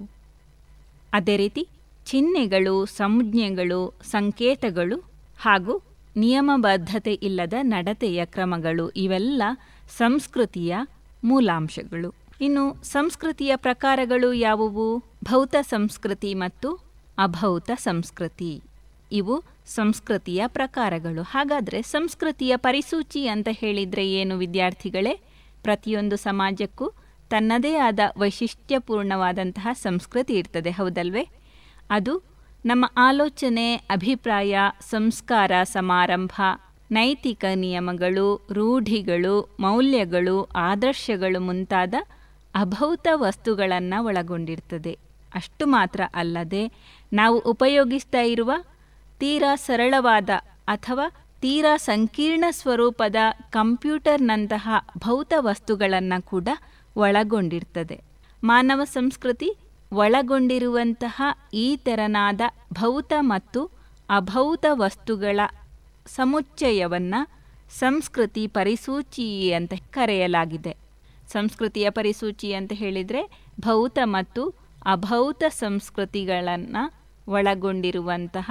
[SPEAKER 1] ಅದೇ ರೀತಿ ಚಿಹ್ನೆಗಳು ಸಂಜ್ಞೆಗಳು ಸಂಕೇತಗಳು ಹಾಗೂ ನಿಯಮಬದ್ಧತೆ ಇಲ್ಲದ ನಡತೆಯ ಕ್ರಮಗಳು ಇವೆಲ್ಲ ಸಂಸ್ಕೃತಿಯ ಮೂಲಾಂಶಗಳು ಇನ್ನು ಸಂಸ್ಕೃತಿಯ ಪ್ರಕಾರಗಳು ಯಾವುವು ಭೌತ ಸಂಸ್ಕೃತಿ ಮತ್ತು ಅಭೌತ ಸಂಸ್ಕೃತಿ ಇವು ಸಂಸ್ಕೃತಿಯ ಪ್ರಕಾರಗಳು ಹಾಗಾದರೆ ಸಂಸ್ಕೃತಿಯ ಪರಿಸೂಚಿ ಅಂತ ಹೇಳಿದರೆ ಏನು ವಿದ್ಯಾರ್ಥಿಗಳೇ ಪ್ರತಿಯೊಂದು ಸಮಾಜಕ್ಕೂ ತನ್ನದೇ ಆದ ವೈಶಿಷ್ಟ್ಯಪೂರ್ಣವಾದಂತಹ ಸಂಸ್ಕೃತಿ ಇರ್ತದೆ ಹೌದಲ್ವೇ ಅದು ನಮ್ಮ ಆಲೋಚನೆ ಅಭಿಪ್ರಾಯ ಸಂಸ್ಕಾರ ಸಮಾರಂಭ ನೈತಿಕ ನಿಯಮಗಳು ರೂಢಿಗಳು ಮೌಲ್ಯಗಳು ಆದರ್ಶಗಳು ಮುಂತಾದ ಅಭೌತ ವಸ್ತುಗಳನ್ನು ಒಳಗೊಂಡಿರ್ತದೆ ಅಷ್ಟು ಮಾತ್ರ ಅಲ್ಲದೆ ನಾವು ಉಪಯೋಗಿಸ್ತಾ ಇರುವ ತೀರಾ ಸರಳವಾದ ಅಥವಾ ತೀರಾ ಸಂಕೀರ್ಣ ಸ್ವರೂಪದ ಕಂಪ್ಯೂಟರ್ನಂತಹ ಭೌತ ವಸ್ತುಗಳನ್ನು ಕೂಡ ಒಳಗೊಂಡಿರ್ತದೆ ಮಾನವ ಸಂಸ್ಕೃತಿ ಒಳಗೊಂಡಿರುವಂತಹ ಈ ತೆರನಾದ ಭೌತ ಮತ್ತು ಅಭೌತ ವಸ್ತುಗಳ ಸಮುಚ್ಚಯವನ್ನ ಸಂಸ್ಕೃತಿ ಪರಿಸೂಚಿ ಅಂತ ಕರೆಯಲಾಗಿದೆ ಸಂಸ್ಕೃತಿಯ ಪರಿಸೂಚಿ ಅಂತ ಹೇಳಿದರೆ ಭೌತ ಮತ್ತು ಅಭೌತ ಸಂಸ್ಕೃತಿಗಳನ್ನು ಒಳಗೊಂಡಿರುವಂತಹ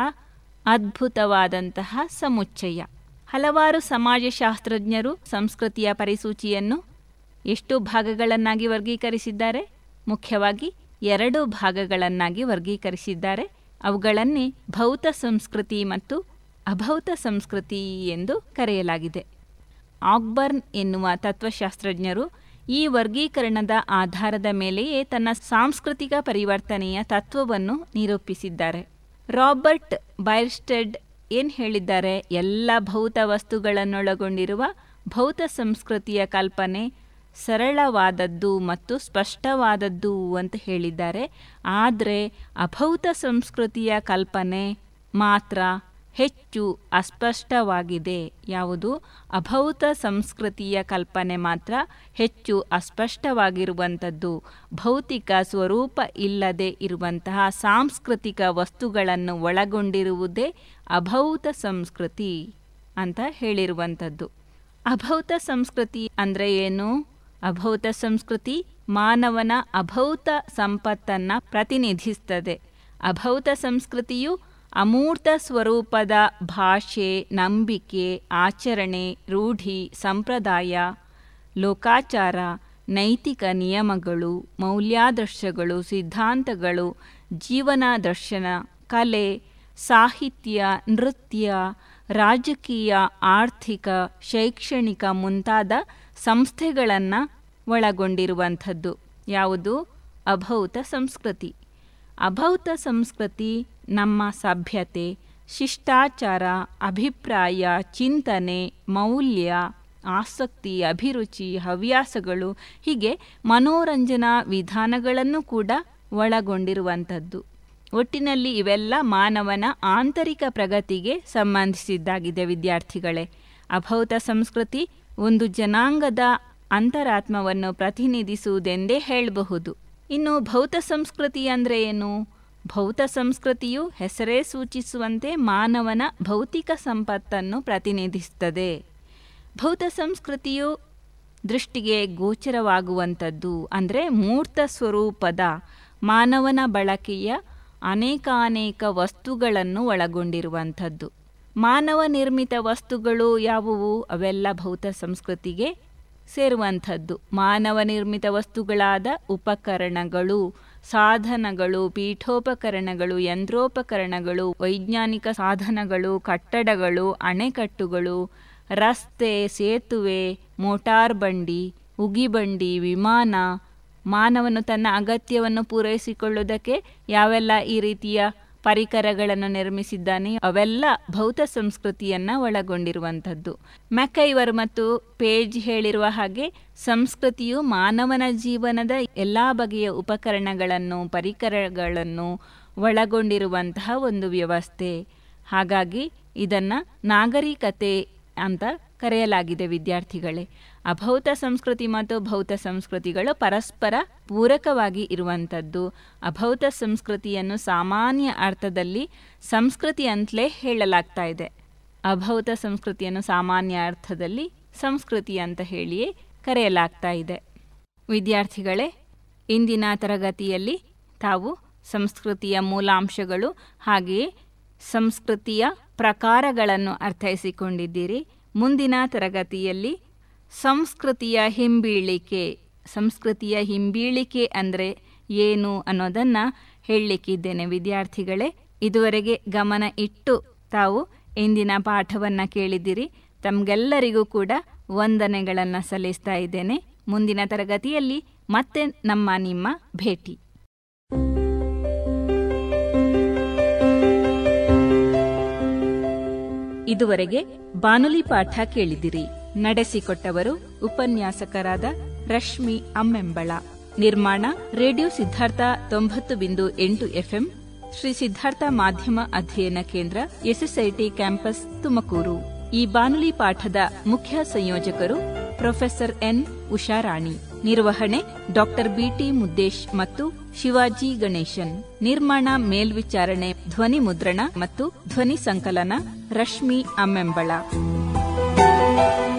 [SPEAKER 1] ಅದ್ಭುತವಾದಂತಹ ಸಮುಚ್ಚಯ ಹಲವಾರು ಸಮಾಜಶಾಸ್ತ್ರಜ್ಞರು ಸಂಸ್ಕೃತಿಯ ಪರಿಸೂಚಿಯನ್ನು ಎಷ್ಟು ಭಾಗಗಳನ್ನಾಗಿ ವರ್ಗೀಕರಿಸಿದ್ದಾರೆ ಮುಖ್ಯವಾಗಿ ಎರಡು ಭಾಗಗಳನ್ನಾಗಿ ವರ್ಗೀಕರಿಸಿದ್ದಾರೆ ಅವುಗಳನ್ನೇ ಭೌತ ಸಂಸ್ಕೃತಿ ಮತ್ತು ಅಭೌತ ಸಂಸ್ಕೃತಿ ಎಂದು ಕರೆಯಲಾಗಿದೆ ಆಕ್ಬರ್ನ್ ಎನ್ನುವ ತತ್ವಶಾಸ್ತ್ರಜ್ಞರು ಈ ವರ್ಗೀಕರಣದ ಆಧಾರದ ಮೇಲೆಯೇ ತನ್ನ ಸಾಂಸ್ಕೃತಿಕ ಪರಿವರ್ತನೆಯ ತತ್ವವನ್ನು ನಿರೂಪಿಸಿದ್ದಾರೆ ರಾಬರ್ಟ್ ಬೈರ್ಸ್ಟೆಡ್ ಏನು ಹೇಳಿದ್ದಾರೆ ಎಲ್ಲ ಭೌತ ವಸ್ತುಗಳನ್ನೊಳಗೊಂಡಿರುವ ಭೌತ ಸಂಸ್ಕೃತಿಯ ಕಲ್ಪನೆ ಸರಳವಾದದ್ದು ಮತ್ತು ಸ್ಪಷ್ಟವಾದದ್ದು ಅಂತ ಹೇಳಿದ್ದಾರೆ ಆದರೆ ಅಭೌತ ಸಂಸ್ಕೃತಿಯ ಕಲ್ಪನೆ ಮಾತ್ರ ಹೆಚ್ಚು ಅಸ್ಪಷ್ಟವಾಗಿದೆ ಯಾವುದು ಅಭೌತ ಸಂಸ್ಕೃತಿಯ ಕಲ್ಪನೆ ಮಾತ್ರ ಹೆಚ್ಚು ಅಸ್ಪಷ್ಟವಾಗಿರುವಂಥದ್ದು ಭೌತಿಕ ಸ್ವರೂಪ ಇಲ್ಲದೆ ಇರುವಂತಹ ಸಾಂಸ್ಕೃತಿಕ ವಸ್ತುಗಳನ್ನು ಒಳಗೊಂಡಿರುವುದೇ ಅಭೌತ ಸಂಸ್ಕೃತಿ ಅಂತ ಹೇಳಿರುವಂಥದ್ದು ಅಭೌತ ಸಂಸ್ಕೃತಿ ಅಂದರೆ ಏನು ಅಭೌತ ಸಂಸ್ಕೃತಿ ಮಾನವನ ಅಭೌತ ಸಂಪತ್ತನ್ನು ಪ್ರತಿನಿಧಿಸ್ತದೆ ಅಭೌತ ಸಂಸ್ಕೃತಿಯು ಅಮೂರ್ತ ಸ್ವರೂಪದ ಭಾಷೆ ನಂಬಿಕೆ ಆಚರಣೆ ರೂಢಿ ಸಂಪ್ರದಾಯ ಲೋಕಾಚಾರ ನೈತಿಕ ನಿಯಮಗಳು ಮೌಲ್ಯಾದರ್ಶಗಳು ಸಿದ್ಧಾಂತಗಳು ಜೀವನ ದರ್ಶನ ಕಲೆ ಸಾಹಿತ್ಯ ನೃತ್ಯ ರಾಜಕೀಯ ಆರ್ಥಿಕ ಶೈಕ್ಷಣಿಕ ಮುಂತಾದ ಸಂಸ್ಥೆಗಳನ್ನು ಒಳಗೊಂಡಿರುವಂಥದ್ದು ಯಾವುದು ಅಭೌತ ಸಂಸ್ಕೃತಿ ಅಭೌತ ಸಂಸ್ಕೃತಿ ನಮ್ಮ ಸಭ್ಯತೆ ಶಿಷ್ಟಾಚಾರ ಅಭಿಪ್ರಾಯ ಚಿಂತನೆ ಮೌಲ್ಯ ಆಸಕ್ತಿ ಅಭಿರುಚಿ ಹವ್ಯಾಸಗಳು ಹೀಗೆ ಮನೋರಂಜನಾ ವಿಧಾನಗಳನ್ನು ಕೂಡ ಒಳಗೊಂಡಿರುವಂಥದ್ದು ಒಟ್ಟಿನಲ್ಲಿ ಇವೆಲ್ಲ ಮಾನವನ ಆಂತರಿಕ ಪ್ರಗತಿಗೆ ಸಂಬಂಧಿಸಿದ್ದಾಗಿದೆ ವಿದ್ಯಾರ್ಥಿಗಳೇ ಅಭೌತ ಸಂಸ್ಕೃತಿ ಒಂದು ಜನಾಂಗದ ಅಂತರಾತ್ಮವನ್ನು ಪ್ರತಿನಿಧಿಸುವುದೆಂದೇ ಹೇಳಬಹುದು ಇನ್ನು ಭೌತ ಸಂಸ್ಕೃತಿ ಅಂದರೆ ಏನು ಭೌತ ಸಂಸ್ಕೃತಿಯು ಹೆಸರೇ ಸೂಚಿಸುವಂತೆ ಮಾನವನ ಭೌತಿಕ ಸಂಪತ್ತನ್ನು ಪ್ರತಿನಿಧಿಸುತ್ತದೆ ಭೌತ ಸಂಸ್ಕೃತಿಯು ದೃಷ್ಟಿಗೆ ಗೋಚರವಾಗುವಂಥದ್ದು ಅಂದರೆ ಮೂರ್ತ ಸ್ವರೂಪದ ಮಾನವನ ಬಳಕೆಯ ಅನೇಕಾನೇಕ ವಸ್ತುಗಳನ್ನು ಒಳಗೊಂಡಿರುವಂಥದ್ದು ಮಾನವ ನಿರ್ಮಿತ ವಸ್ತುಗಳು ಯಾವುವು ಅವೆಲ್ಲ ಭೌತ ಸಂಸ್ಕೃತಿಗೆ ಸೇರುವಂಥದ್ದು ಮಾನವ ನಿರ್ಮಿತ ವಸ್ತುಗಳಾದ ಉಪಕರಣಗಳು ಸಾಧನಗಳು ಪೀಠೋಪಕರಣಗಳು ಯಂತ್ರೋಪಕರಣಗಳು ವೈಜ್ಞಾನಿಕ ಸಾಧನಗಳು ಕಟ್ಟಡಗಳು ಅಣೆಕಟ್ಟುಗಳು ರಸ್ತೆ ಸೇತುವೆ ಮೋಟಾರ್ ಬಂಡಿ ಉಗಿಬಂಡಿ ವಿಮಾನ ಮಾನವನು ತನ್ನ ಅಗತ್ಯವನ್ನು ಪೂರೈಸಿಕೊಳ್ಳುವುದಕ್ಕೆ ಯಾವೆಲ್ಲ ಈ ರೀತಿಯ ಪರಿಕರಗಳನ್ನು ನಿರ್ಮಿಸಿದ್ದಾನೆ ಅವೆಲ್ಲ ಭೌತ ಸಂಸ್ಕೃತಿಯನ್ನು ಒಳಗೊಂಡಿರುವಂಥದ್ದು ಮ್ಯಾಕೈವರ್ ಮತ್ತು ಪೇಜ್ ಹೇಳಿರುವ ಹಾಗೆ ಸಂಸ್ಕೃತಿಯು ಮಾನವನ ಜೀವನದ ಎಲ್ಲ ಬಗೆಯ ಉಪಕರಣಗಳನ್ನು ಪರಿಕರಗಳನ್ನು ಒಳಗೊಂಡಿರುವಂತಹ ಒಂದು ವ್ಯವಸ್ಥೆ ಹಾಗಾಗಿ ಇದನ್ನು ನಾಗರಿಕತೆ ಅಂತ ಕರೆಯಲಾಗಿದೆ ವಿದ್ಯಾರ್ಥಿಗಳೇ ಅಭೌತ ಸಂಸ್ಕೃತಿ ಮತ್ತು ಭೌತ ಸಂಸ್ಕೃತಿಗಳು ಪರಸ್ಪರ ಪೂರಕವಾಗಿ ಇರುವಂಥದ್ದು ಅಭೌತ ಸಂಸ್ಕೃತಿಯನ್ನು ಸಾಮಾನ್ಯ ಅರ್ಥದಲ್ಲಿ ಸಂಸ್ಕೃತಿ ಅಂತಲೇ ಹೇಳಲಾಗ್ತಾ ಇದೆ ಅಭೌತ ಸಂಸ್ಕೃತಿಯನ್ನು ಸಾಮಾನ್ಯ ಅರ್ಥದಲ್ಲಿ ಸಂಸ್ಕೃತಿ ಅಂತ ಹೇಳಿಯೇ ಕರೆಯಲಾಗ್ತಾ ಇದೆ ವಿದ್ಯಾರ್ಥಿಗಳೇ ಇಂದಿನ ತರಗತಿಯಲ್ಲಿ ತಾವು ಸಂಸ್ಕೃತಿಯ ಮೂಲಾಂಶಗಳು ಹಾಗೆಯೇ ಸಂಸ್ಕೃತಿಯ ಪ್ರಕಾರಗಳನ್ನು ಅರ್ಥೈಸಿಕೊಂಡಿದ್ದೀರಿ ಮುಂದಿನ ತರಗತಿಯಲ್ಲಿ ಸಂಸ್ಕೃತಿಯ ಹಿಂಬೀಳಿಕೆ ಸಂಸ್ಕೃತಿಯ ಹಿಂಬೀಳಿಕೆ ಅಂದರೆ ಏನು ಅನ್ನೋದನ್ನು ಹೇಳಲಿಕ್ಕಿದ್ದೇನೆ ವಿದ್ಯಾರ್ಥಿಗಳೇ ಇದುವರೆಗೆ ಗಮನ ಇಟ್ಟು ತಾವು ಇಂದಿನ ಪಾಠವನ್ನು ಕೇಳಿದಿರಿ ತಮಗೆಲ್ಲರಿಗೂ ಕೂಡ ವಂದನೆಗಳನ್ನು ಸಲ್ಲಿಸ್ತಾ ಇದ್ದೇನೆ ಮುಂದಿನ ತರಗತಿಯಲ್ಲಿ ಮತ್ತೆ ನಮ್ಮ ನಿಮ್ಮ ಭೇಟಿ ಇದುವರೆಗೆ ಬಾನುಲಿ ಪಾಠ ಕೇಳಿದಿರಿ ನಡೆಸಿಕೊಟ್ಟವರು ಉಪನ್ಯಾಸಕರಾದ ರಶ್ಮಿ ಅಮ್ಮೆಂಬಳ ನಿರ್ಮಾಣ ರೇಡಿಯೋ ಸಿದ್ಧಾರ್ಥ ತೊಂಬತ್ತು ಬಿಂದು ಎಂಟು ಎಫ್ಎಂ ಶ್ರೀ ಸಿದ್ಧಾರ್ಥ ಮಾಧ್ಯಮ ಅಧ್ಯಯನ ಕೇಂದ್ರ ಎಸ್ಎಸ್ಐಟಿ ಕ್ಯಾಂಪಸ್ ತುಮಕೂರು ಈ ಬಾನುಲಿ ಪಾಠದ ಮುಖ್ಯ ಸಂಯೋಜಕರು ಪ್ರೊಫೆಸರ್ ಎನ್ ಉಷಾರಾಣಿ ನಿರ್ವಹಣೆ ಡಾಕ್ಟರ್ ಬಿಟಿ ಮುದ್ದೇಶ್ ಮತ್ತು ಶಿವಾಜಿ ಗಣೇಶನ್ ನಿರ್ಮಾಣ ಮೇಲ್ವಿಚಾರಣೆ ಧ್ವನಿ ಮುದ್ರಣ ಮತ್ತು ಧ್ವನಿ ಸಂಕಲನ ರಶ್ಮಿ ಅಮ್ಮೆಂಬಳ